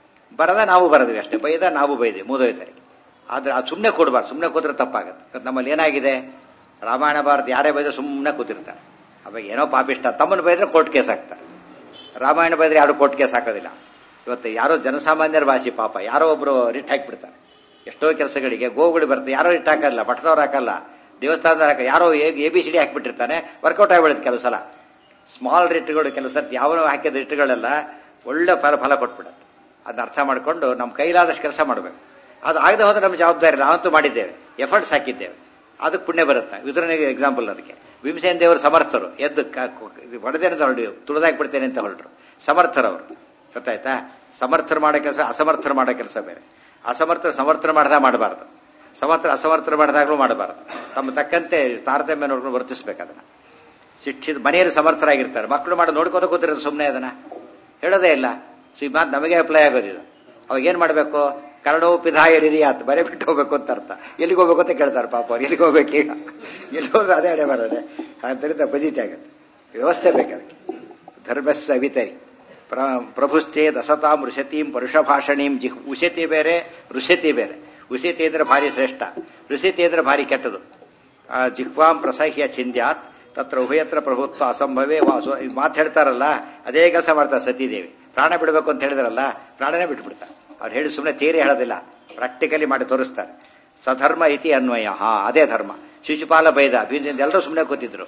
ಬರದ ನಾವು ಬರದ್ವಿ ಅಷ್ಟೇ ಬೈದ ನಾವು ಬೈದ್ವಿ ಮೂದೋಯ್ತಾರೆ ಆದ್ರೆ ಅದು ಸುಮ್ಮನೆ ಕೊಡಬಾರ್ದು ಸುಮ್ಮನೆ ಕೂತ್ರೆ ತಪ್ಪಾಗುತ್ತೆ ನಮ್ಮಲ್ಲಿ ಏನಾಗಿದೆ ರಾಮಾಯಣ ಭಾರತ ಯಾರೇ ಬೈದ್ರೆ ಸುಮ್ಮನೆ ಕೂತಿರ್ತಾರೆ ಅವಾಗ ಏನೋ ಪಾಪಿಷ್ಟ ತಮ್ಮನ್ನು ಬೈದ್ರೆ ಕೋರ್ಟ್ ಕೇಸ್ ಹಾಕ್ತಾರೆ ರಾಮಾಯಣ ಬೈದ್ರೆ ಯಾರು ಕೋರ್ಟ್ ಕೇಸ್ ಹಾಕೋದಿಲ್ಲ ಇವತ್ತು ಯಾರೋ ಜನಸಾಮಾನ್ಯರ ಭಾಷೆ ಪಾಪ ಯಾರೋ ಒಬ್ರು ರಿಟ್ ಹಾಕಿಬಿಡ್ತಾರೆ ಎಷ್ಟೋ ಕೆಲಸಗಳಿಗೆ ಗೋವುಗಳು ಬರ್ತದೆ ಯಾರೋ ರಿಟ್ ಹಾಕಲ್ಲ ಮಠದವ್ರು ಹಾಕಲ್ಲ ದೇವಸ್ಥಾನದ ಹಾಕ ಯಾರೋ ಎ ಬಿ ಸಿ ಡಿ ಹಾಕಿಬಿಟ್ಟಿರ್ತಾನೆ ವರ್ಕೌಟ್ ಆಗಿಬಿಡುತ್ತೆ ಕೆಲವು ಸಲ ಸ್ಮಾಲ್ ರಿಟ್ಗಳು ಕೆಲವು ಸರ್ತಿ ಯಾವ ಹಾಕಿದ ರಿಟ್ಗಳೆಲ್ಲ ಒಳ್ಳೆ ಫಲ ಫಲ ಕೊಟ್ಬಿಡುತ್ತೆ ಅದನ್ನ ಅರ್ಥ ಮಾಡಿಕೊಂಡು ನಮ್ಮ ಕೈಲಾದಷ್ಟು ಕೆಲಸ ಮಾಡಬೇಕು ಅದು ಆಗದೆ ಹೋದ್ರೆ ನಮ್ಮ ಜವಾಬ್ದಾರಿ ನಾವಂತೂ ಮಾಡಿದ್ದೇವೆ ಎಫರ್ಟ್ಸ್ ಹಾಕಿದ್ದೇವೆ ಅದಕ್ಕೆ ಪುಣ್ಯ ಬರುತ್ತೆ ವಿದುರನಿಗೆ ಎಕ್ಸಾಂಪಲ್ ಅದಕ್ಕೆ ಭೀಮಸೇನ ದೇವರು ಸಮರ್ಥರು ಎದ್ದು ಹೊಡೆದೇನೆ ಅಂತ ಹೊರಡಿ ತುಳಿದಾಕ್ಬಿಡ್ತೇನೆ ಅಂತ ಹೊರಟರು ಸಮರ್ಥರವರು ಗೊತ್ತಾಯ್ತಾ ಸಮರ್ಥರು ಮಾಡೋ ಕೆಲಸ ಅಸಮರ್ಥರು ಮಾಡೋ ಕೆಲಸ ಬೇರೆ ಅಸಮರ್ಥರು ಸಮರ್ಥನೆ ಮಾಡ್ದ ಮಾಡಬಾರ್ದು ಸಮರ್ಥ ಅಸಮರ್ಥರು ಮಾಡಿದಾಗಲೂ ಮಾಡಬಾರ್ದು ತಮ್ಮ ತಕ್ಕಂತೆ ತಾರತಮ್ಯ ನೋಡ್ಕೊಂಡು ವರ್ತಿಸ್ಬೇಕು ಅದನ್ನ ಶಿಕ್ಷಿತ ಮನೆಯಲ್ಲಿ ಸಮರ್ಥರಾಗಿರ್ತಾರೆ ಮಕ್ಕಳು ಮಾಡಿ ನೋಡ್ಕೊಂಡು ಕೂತಿರೋದು ಸುಮ್ಮನೆ ಅದನ್ನ ಹೇಳೋದೇ ಇಲ್ಲ ಸೊ ಈ ಮಾತು ನಮಗೆ ಅಪ್ಲೈ ಆಗೋದಿಲ್ಲ ಅವಾಗ ಏನ್ ಮಾಡಬೇಕು ಕರಡೋ ಪಿಧಾಯ ಆತು ಬರೆ ಬಿಟ್ಟು ಹೋಗ್ಬೇಕು ಅಂತ ಅರ್ಥ ಎಲ್ಲಿಗೆ ಹೋಗ್ಬೇಕು ಅಂತ ಕೇಳ್ತಾರೆ ಪಾಪ ಅವ್ರು ಎಲ್ಲಿಗೆ ಹೋಗ್ಬೇಕು ಈಗ ಎಲ್ಲಿ ಹೋದ್ರೆ ಅದೇ ಅಡೆ ಬರೋದೆ ಆದ್ದರಿಂದ ಬದಿತಿ ಆಗುತ್ತೆ ವ್ಯವಸ್ಥೆ ಬೇಕಾದಕ್ಕೆ ಧರ್ಮಸ್ ಅವಿತರಿ ಪ್ರಭುಶ್ಚೇದ್ ಅಸತಾಂ ಋಷತೀಂ ಪರುಷಭಾಷಣೀಂ ಜಿಹ್ ಉಷತಿ ಬೇರೆ ಋಷತಿ ಬೇರೆ ಉಷತಿ ಅಂದ್ರೆ ಭಾರಿ ಶ್ರೇಷ್ಠ ಋಷತಿ ಅಂದ್ರೆ ಭಾರಿ ಕೆಟ್ಟದು ಜಿಹ್ವಾಂ ಪ್ರಸಹ್ಯ ಚಿಂದ್ಯಾತ್ ತತ್ರ ಉಭಯತ್ರ ಪ್ರಭುತ್ವ ಅಸಂಭವೇ ವಾಸು ಮಾತು ಹೇಳ್ತಾರಲ್ಲ ಅದೇ ಕೆಲಸ ಮಾಡ್ತಾರೆ ಸತೀದೇವಿ ಪ್ರಾಣ ಬಿಡಬೇಕು ಅಂತ ಹೇಳಿದ್ರಲ್ಲ ಪ್ರಾಣನೇ ಬಿಟ್ಬಿಡ್ತಾರೆ ಅವ್ರು ಹೇಳಿ ಸುಮ್ಮನೆ ತೀರಿ ಹೇಳೋದಿಲ್ಲ ಪ್ರಾಕ್ಟಿಕಲಿ ಮಾಡಿ ತೋರಿಸ್ತಾರೆ ಸಧರ್ಮ ಇತಿ ಅನ್ವಯ ಹಾ ಅದೇ ಧರ್ಮ ಶಿಶುಪಾಲ ಬೈದ ಎಲ್ಲರೂ ಸುಮ್ಮನೆ ಕೂತಿದ್ರು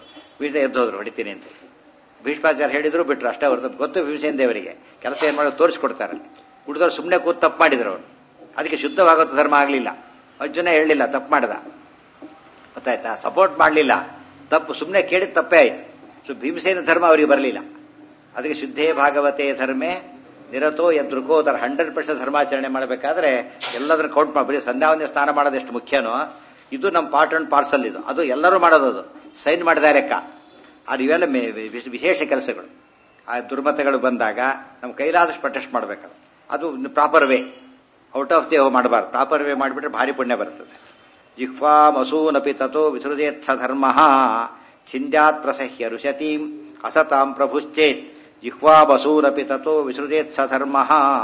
ಬೀಜ ಎದ್ದು ಹೋದ್ರು ಹೊಡಿತೀನಿ ಅಂತ ಭೀಷ್ಮಾಚಾರ್ಯ ಹೇಳಿದ್ರು ಬಿಟ್ರು ಅಷ್ಟೇ ಹೊರತು ಗೊತ್ತು ಭೀಮಸೇನ ದೇವರಿಗೆ ಕೆಲಸ ಏನ್ ಮಾಡೋದು ತೋರಿಸ್ಕೊಡ್ತಾರೆ ಹುಡುಗರು ಸುಮ್ಮನೆ ಕೂತ್ ತಪ್ಪು ಮಾಡಿದ್ರು ಅವರು ಅದಕ್ಕೆ ಶುದ್ಧವಾಗೋ ಧರ್ಮ ಆಗಲಿಲ್ಲ ಅರ್ಜುನ ಹೇಳಲಿಲ್ಲ ತಪ್ಪು ಮಾಡ್ದ ಗೊತ್ತಾಯ್ತಾ ಸಪೋರ್ಟ್ ಮಾಡಲಿಲ್ಲ ತಪ್ಪು ಸುಮ್ಮನೆ ಕೇಳಿದ ತಪ್ಪೇ ಆಯ್ತು ಸೊ ಭೀಮಸೇನ ಧರ್ಮ ಅವರಿಗೆ ಬರಲಿಲ್ಲ ಅದಕ್ಕೆ ಶುದ್ಧೇ ಭಾಗವತೆ ಧರ್ಮೇ ನಿರತೋ ಎದ್ರುಕೋದರ ಹಂಡ್ರೆಡ್ ಪರ್ಸೆಂಟ್ ಧರ್ಮಾಚರಣೆ ಮಾಡಬೇಕಾದ್ರೆ ಎಲ್ಲದನ್ನ ಕೌಂಟ್ ಮಾಡಿ ಬರೀ ಸಂಧ್ಯಾವಂದನೆ ಸ್ನಾನ ಮಾಡೋದು ಎಷ್ಟು ಮುಖ್ಯನೋ ಇದು ನಮ್ಮ ಪಾರ್ಟ್ ಅಂಡ್ ಪಾರ್ಸಲ್ ಇದು ಅದು ಎಲ್ಲರೂ ಮಾಡೋದು ಅದು ಸೈನ್ ಮಾಡಿದ ಲೆಕ್ಕ ಅದು ಇವೆಲ್ಲ ಮೇ- ವಿಶ್- ವಿಶೇಷ ಕೆಲಸಗಳು ಆ ದುರ್ಮತಗಳು ಬಂದಾಗ ನಮ್ಮ ಕೈಲಾದಷ್ಟು ಪ್ರೊಟೆಸ್ಟ್ ಮಾಡಬೇಕದು ಅದು proper way out of the ಮಾಡಬಾರ್ದು ಪ್ರಾಪರ್ ವೇ ಮಾಡಿಬಿಟ್ರೆ ಭಾರಿ ಪುಣ್ಯ ಬರ್ತದೆ ಜಿಹ್ವಾ ಮಸೂನಪಿ ತಥೋ ವಿಸೃಜೇತ್ಸ ಧರ್ಮ ಛಿಂದ್ಯಾತ್ ಪ್ರಸಹ್ಯ ರುಷತೀಂ ಅಸತಾಂ ಪ್ರಭುಶ್ಚೇತ್ ಜಿಹ್ವಾ ಮಸೂನಪಿ ತಥೋ ವಿಸೃಜೇತ್ಸ ಧರ್ಮ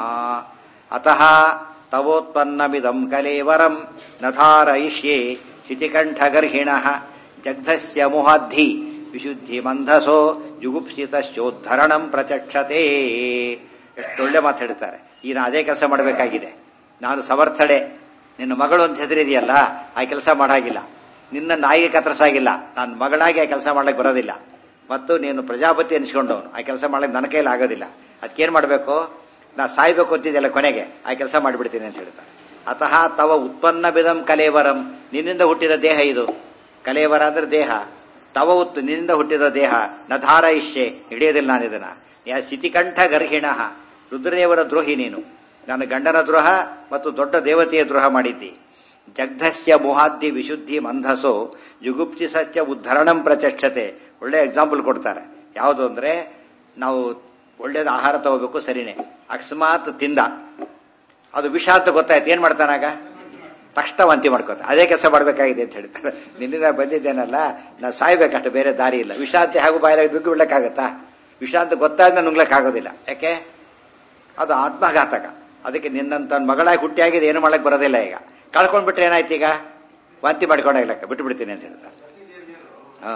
ಅತಃ ತವೋತ್ಪನ್ನಮಿದಂ ಕಲೇವರಂ ನಧಾರಯಿಷ್ಯೆ ಶಿತಿಕಂಠಗರ್ಹಿಣ ಜಗ್ಧಸ್ಯ ಮುಹಾದ್ಧಿ ವಿಶುದ್ಧಿ ಮಂಧಸೋ ಜುಗುಪ್ಸಿತಶ್ಚೋದ್ಧರಣಂ ಪ್ರಚಕ್ಷತೆ ಎಷ್ಟೊಳ್ಳೆ ಮಾತು ಹೇಳ್ತಾರೆ ಈಗ ನಾನು ಅದೇ ಕೆಲಸ ಮಾಡಬೇಕಾಗಿದೆ ನಾನು ಸಮರ್ಥಡೆ ನಿನ್ನ ಮಗಳು ಅಂತ ಹೆಸರಿದೆಯಲ್ಲ ಆ ಕೆಲಸ ಮಾಡಾಗಿಲ್ಲ ನಿನ್ನ ನಾಯಿಗೆ ಕತ್ತರಿಸಾಗಿಲ್ಲ ನಾನು ಮಗಳಾಗಿ ಆ ಕೆಲಸ ಮಾಡ್ಲಿಕ್ಕೆ ಬರೋದಿಲ್ಲ ಮತ್ತು ನೀನು ಪ್ರಜಾಪತಿ ಅನಿಸ್ಕೊಂಡವನು ಆ ಕೆಲಸ ಮಾಡ್ಲಿಕ್ಕೆ ನನ್ನ ಕೈಲಿ ಆಗೋದಿಲ್ಲ ಅದಕ್ಕೇನು ಮಾಡಬೇಕು ನಾ ಸಾಯ್ಬೇಕು ಅಂತಿದ್ದೆಲ್ಲ ಕೊನೆಗೆ ಆ ಕೆಲಸ ಮಾಡಿಬಿಡ್ತೀನಿ ಅಂತ ಹೇಳ್ತಾರೆ ಅತಃ ತವ ಉತ್ಪನ್ನ ಬಿದಂ ಕಲೇವರಂ ನಿನ್ನಿಂದ ಹುಟ್ಟಿದ ದೇಹ ಇದು ಕಲೇವರ ಅಂದ್ರೆ ದೇಹ ತವ ಉತ್ ನಿನ್ನಿಂದ ಹುಟ್ಟಿದ ದೇಹ ನಧಾರ ಇಷ್ಯೆ ಹಿಡಿಯೋದಿಲ್ಲ ನಾನು ಇದನ್ನ ಯಾ ಶಿತಿಕಂಠ ಗರ್ಹಿಣ ರುದ್ರದೇವರ ದ್ರೋಹಿ ನೀನು ನನ್ನ ಗಂಡನ ದ್ರೋಹ ಮತ್ತು ದೊಡ್ಡ ದೇವತೆಯ ದ್ರೋಹ ಮಾಡಿದ್ದಿ ಜಗ್ಧಸ್ಯ ಮುಹಾದ್ದಿ ವಿಶುದ್ಧಿ ಮಂಧಸೋ ಜುಗುಪ್ಸಿ ಸತ್ಯ ಉದ್ಧರಣಂ ಪ್ರಚಕ್ಷತೆ ಒಳ್ಳೆ ಎಕ್ಸಾಂಪಲ್ ಕೊಡ್ತಾರೆ ಯಾವುದು ಅಂದ್ರೆ ನಾವು ಒಳ್ಳೇದು ಆಹಾರ ತಗೋಬೇಕು ಸರಿನೇ ಅಕಸ್ಮಾತ್ ತಿಂದ ಅದು ವಿಷ ಅಂತ ಗೊತ್ತಾಯ್ತು ಏನ್ ಮಾಡ್ತಾನಾಗ ತಕ್ಷಣ ವಾಂತಿ ಮಾಡ್ಕೋತ ಅದೇ ಕೆಲಸ ಮಾಡ್ಬೇಕಾಗಿದೆ ಅಂತ ಹೇಳ್ತಾರೆ ನಿನ್ನಿಂದ ಬಂದಿದ್ದೇನಲ್ಲ ನಾ ಸಾಯ್ಬೇಕಷ್ಟು ಬೇರೆ ದಾರಿ ಇಲ್ಲ ವಿಷ ಅಂತ ಹಾಗೂ ಬಾಯಿಲಾಗಿ ನುಗ್ಗಿ ಬಿಡ್ಲಕ್ಕಾಗತ್ತಾ ವಿಷ ಅಂತ ಗೊತ್ತಾದ್ಮೇಲೆ ನುಂಗ್ಲಕ್ಕಾಗೋದಿಲ್ಲ ಯಾಕೆ ಅದು ಆತ್ಮಘಾತಕ ಅದಕ್ಕೆ ನಿನ್ನಂತ ಮಗಳಾಗಿ ಹುಟ್ಟಿಯಾಗಿದೆ ಏನು ಮಾಡಕ್ ಬರೋದಿಲ್ಲ ಈಗ ಕಳ್ಕೊಂಡ್ಬಿಟ್ರೆ ಏನಾಯ್ತು ಈಗ ವಾಂತಿ ಮಾಡ್ಕೊಂಡಾಗ್ಲಕ್ಕ ಬಿಟ್ಟು ಬಿಡ್ತೀನಿ ಅಂತ ಹೇಳ್ತಾರೆ ಹಾ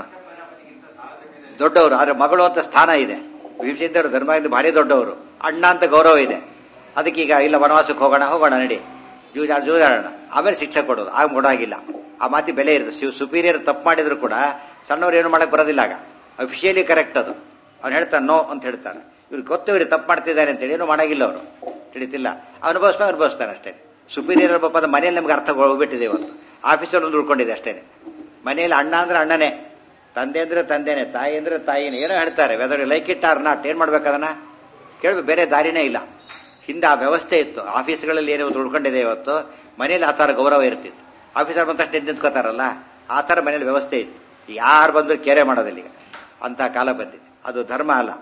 ದೊಡ್ಡವರು ಆದ್ರೆ ಮಗಳು ಅಂತ ಸ್ಥಾನ ಇದೆ ಭೀಮಸೇಂದ್ರ ಧರ್ಮದಿಂದ ಭಾರಿ ದೊಡ್ಡವರು ಅಣ್ಣ ಅಂತ ಗೌರವ ಇದೆ ಅದಕ್ಕೆ ಈಗ ಇಲ್ಲ ವನವಾಸಕ್ಕೆ ಹೋಗೋಣ ಹೋಗೋಣ ನಡಿ ಜೂಜಾಡ ಜೂಜಾಡೋಣ ಆಮೇಲೆ ಶಿಕ್ಷೆ ಕೊಡೋದು ಆಗ ಕೊಡೋಗಿಲ್ಲ ಆ ಮಾತಿ ಬೆಲೆ ಇರುತ್ತೆ ಶಿವ್ ಸುಪೀರಿಯರ್ ತಪ್ಪು ಮಾಡಿದ್ರು ಕೂಡ ಸಣ್ಣವ್ರು ಏನು ಮಾಡಕ್ ಬರೋದಿಲ್ಲ ಆಗ ಅಫಿಷಿಯಲಿ ಕರೆಕ್ಟ್ ಅದು ಅವ್ನು ಹೇಳ್ತಾನೆ ನೋ ಅಂತ ಹೇಳ್ತಾನೆ ಇವ್ರು ಗೊತ್ತು ಇವ್ರು ತಪ್ಪು ಮಾಡ್ತಿದ್ದಾರೆ ಅಂತೇಳಿ ಏನು ಮಾಡಾಗಿಲ್ಲ ಅವರು ತಿಳಿತಿಲ್ಲ ಅನುಭವಿಸ್ತಾ ಅನುಭವಿಸ್ತಾನೆ ಅಷ್ಟೇ ಸುಪೀರಿಯರ್ ಪಾಪದ ಮನೇಲಿ ನಮ್ಗೆ ಅರ್ಥ ಹೋಗ್ಬಿಟ್ಟಿದೆ ಇವತ್ತು ಆಫೀಸಲ್ಲಿ ಒಂದು ಉಳ್ಕೊಂಡಿದೆ ಅಷ್ಟೇನೆ ಮನೇಲಿ ಅಣ್ಣ ಅಂದ್ರೆ ಅಣ್ಣನೇ ತಂದೆ ಅಂದ್ರೆ ತಂದೆನೆ ತಾಯಿ ಅಂದ್ರೆ ತಾಯಿನೇ ಏನೋ ಹೇಳ್ತಾರೆ whether like it or not ಏನ್ ಮಾಡ್ಬೇಕದನ್ನ ಕೇಳ್ಬೇಕು ಬೇರೆ ದಾರಿನೇ ಇಲ್ಲ ಹಿಂದೆ ಆ ವ್ಯವಸ್ಥೆ ಇತ್ತು ಆಫೀಸ್ಗಳಲ್ಲಿ ಏನೋ ಉಳ್ಕೊಂಡಿದೆ ಇವತ್ತು ಮನೇಲಿ ಆ ಥರ ಗೌರವ ಇರ್ತಿತ್ತು ಆಫೀಸರ್ ಬಂದ ತಕ್ಷಣ ನಿಂತ್ಕೋತಾರಲ್ಲ ಆ ಥರ ಮನೇಲಿ ವ್ಯವಸ್ಥೆ ಇತ್ತು ಯಾರು ಬಂದ್ರು ಕೇರೆ ಮಾಡೋದಿಲ್ಲ ಈಗ ಅಂತ ಕಾಲ ಬಂದಿದೆ ಅದು ಧರ್ಮ ಅಲ್ಲ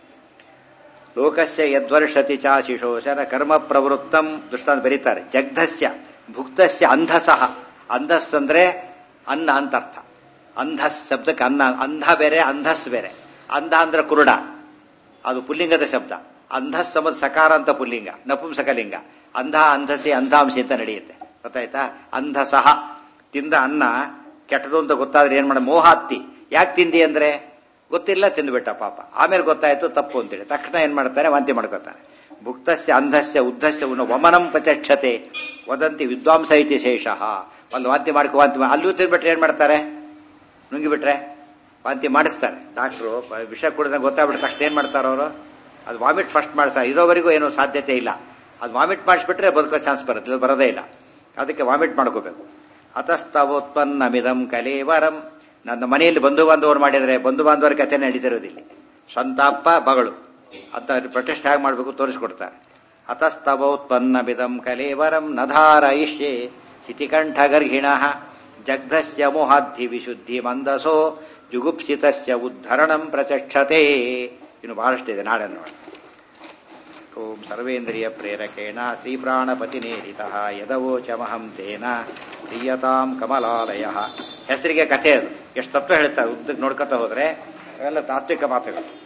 ಲೋಕಸ್ಯ ಯದ್ವರ್ಷತಿ ಚ ಶಿಶೋಶನ ಕರ್ಮ ಪ್ರವೃತ್ತಂ ದೃಷ್ಟಾಂತ ಬರೀತಾರೆ ಜಗ್ಧಸ್ಯ ಭುಕ್ತಸ್ಯ ಅಂಧಸಃ ಅಂಧಸ್ ಅಂದ್ರೆ ಅನ್ನ ಅಂತ ಅರ್ಥ ಅಂಧಸ್ ಶಬ್ದಕ್ಕೆ ಅನ್ನ ಅಂಧ ಬೇರೆ ಅಂಧಸ್ ಬೇರೆ ಅಂಧ ಅಂದ್ರೆ ಕುರುಡ ಅದು ಪುಲ್ಲಿಂಗದ ಶಬ್ದ ಅಂಧಸ್ ಸಂಬಂಧ ಸಕಾರ ಅಂತ ಪುಲ್ಲಿಂಗ ನಪುಂಸಕಲಿಂಗ ಅಂಧ ಅಂಧಸಿ ಅಂಧಾಂಶಿ ಅಂತ ನಡೆಯುತ್ತೆ ಗೊತ್ತಾಯ್ತಾ ಅಂಧಸಹ ತಿಂದ ಅನ್ನ ಕೆಟ್ಟದು ಅಂತ ಗೊತ್ತಾದ್ರೆ ಏನ್ ಮಾಡ ಮೋಹಾತ್ತಿ ಯಾಕೆ ತಿಂದಿ ಅಂದ್ರೆ ಗೊತ್ತಿಲ್ಲ ತಿಂದ್ಬಿಟ್ಟ ಪಾಪ ಆಮೇಲೆ ಗೊತ್ತಾಯ್ತು ತಪ್ಪು ಅಂತೇಳಿ ತಕ್ಷಣ ಏನ್ ಮಾಡ್ತಾನೆ ವಾಂತಿ ಮಾಡ್ಕೊತಾನೆ ಭುಕ್ತಸ್ಯ ಅಂಧಸ್ಯ ಉದ್ದಸ್ಯ ಉನ್ನ ವಮನಂ ಪಚಕ್ಷತೆ ವದಂತಿ ವಿದ್ವಾಂಸ ಇತಿ ಶೇಷಃ ಒಂದು ವಾಂತಿ ಮಾಡ್ಕೊ ವಾಂತಿ ಮಾ- ಅಲ್ಲೂ ತಿಂದ್ಬಿಟ್ರೆ ಏನ್ ಮಾಡ್ತಾರೆ ನುಂಗಿಬಿಟ್ರೆ ವಾಂತಿ ಮಾಡಿಸ್ತಾರೆ ಡಾಕ್ಟ್ರು ವಿಷ ಕುಡಿದ ಗೊತ್ತಾಗ್ಬಿಟ್ರೆ ತಕ್ಷಣ ಏನ್ ಮಾಡ್ತಾರೆ ಅವರು ಅದು ವಾಮಿಟ್ ಫಸ್ಟ್ ಮಾಡ್ತಾರೆ ಇರೋವರೆಗೂ ಏನೋ ಸಾಧ್ಯತೆ ಇಲ್ಲ ಅದು ವಾಮಿಟ್ ಮಾಡಿಸ್ಬಿಟ್ರೆ ಬದುಕೋ ಚಾನ್ಸ್ ಬರುತ್ತೆ ಇದು ಬರೋದೇ ಇಲ್ಲ ಅದಕ್ಕೆ ವಾಮಿಟ್ ಮಾಡ್ಕೋಬೇಕು ಅತಸ್ತವೋತ್ಪನ್ನಮಿದಂ ಕಲೇವರಂ ನನ್ನ ಮನೆಯಲ್ಲಿ ಬಂಧು ಬಾಂಧವರು ಮಾಡಿದ್ರೆ ಬಂಧು ಬಾಂಧವರ ಕಥೆ ನಡೀತಿರೋದಿಲ್ಲ ಸ್ವಂತ ಅಪ್ಪ ಮಗಳು ಅಂತ ಪ್ರೊಟೆಸ್ಟ್ ಹೇಗೆ ಮಾಡಬೇಕು ತೋರಿಸ್ಕೊಡ್ತಾರೆ ಅತಸ್ತವೋತ್ಪನ್ನಮಿದಂ ಕಲೇವರಂ ನಧಾರಯಿಷ್ಯೆ ಶಿತಿಕಂಠಗರ್ಹಿಣ ಜಗ್ಧಸ್ಯ ಮೋಹಾದ್ಧಿ ವಿಶುದ್ಧಿ ಮಂದಸೋ ಜುಗುಪ್ಸಿತಸ್ಯ ಉದ್ಧರಣಂ ಪ್ರಚಕ್ಷತೆ ಇನ್ನು ಬಹಳಷ್ಟಿದೆ ನಾಳೆ ನೋಡಿ ಓಂ ಸರ್ವೇಂದ್ರಿಯ ಪ್ರೇರಕೇಣ ಶ್ರೀಪ್ರಾಣಪತಿನೇರಿತ ಯದವೋಚಮಹಂ ತೇನ ಪ್ರಿಯತಾಂ ಕಮಲಾಲಯ ಹೆಸರಿಗೆ ಕಥೆ ಅದು ಎಷ್ಟು ತತ್ವ ಹೇಳ್ತಾರೆ ಉದ್ದಕ್ಕೆ ನೋಡ್ಕೊತ ಹೋದ್ರೆ ಅವೆಲ್ಲ ತಾತ್ವಿಕ ಮಾತುಗಳು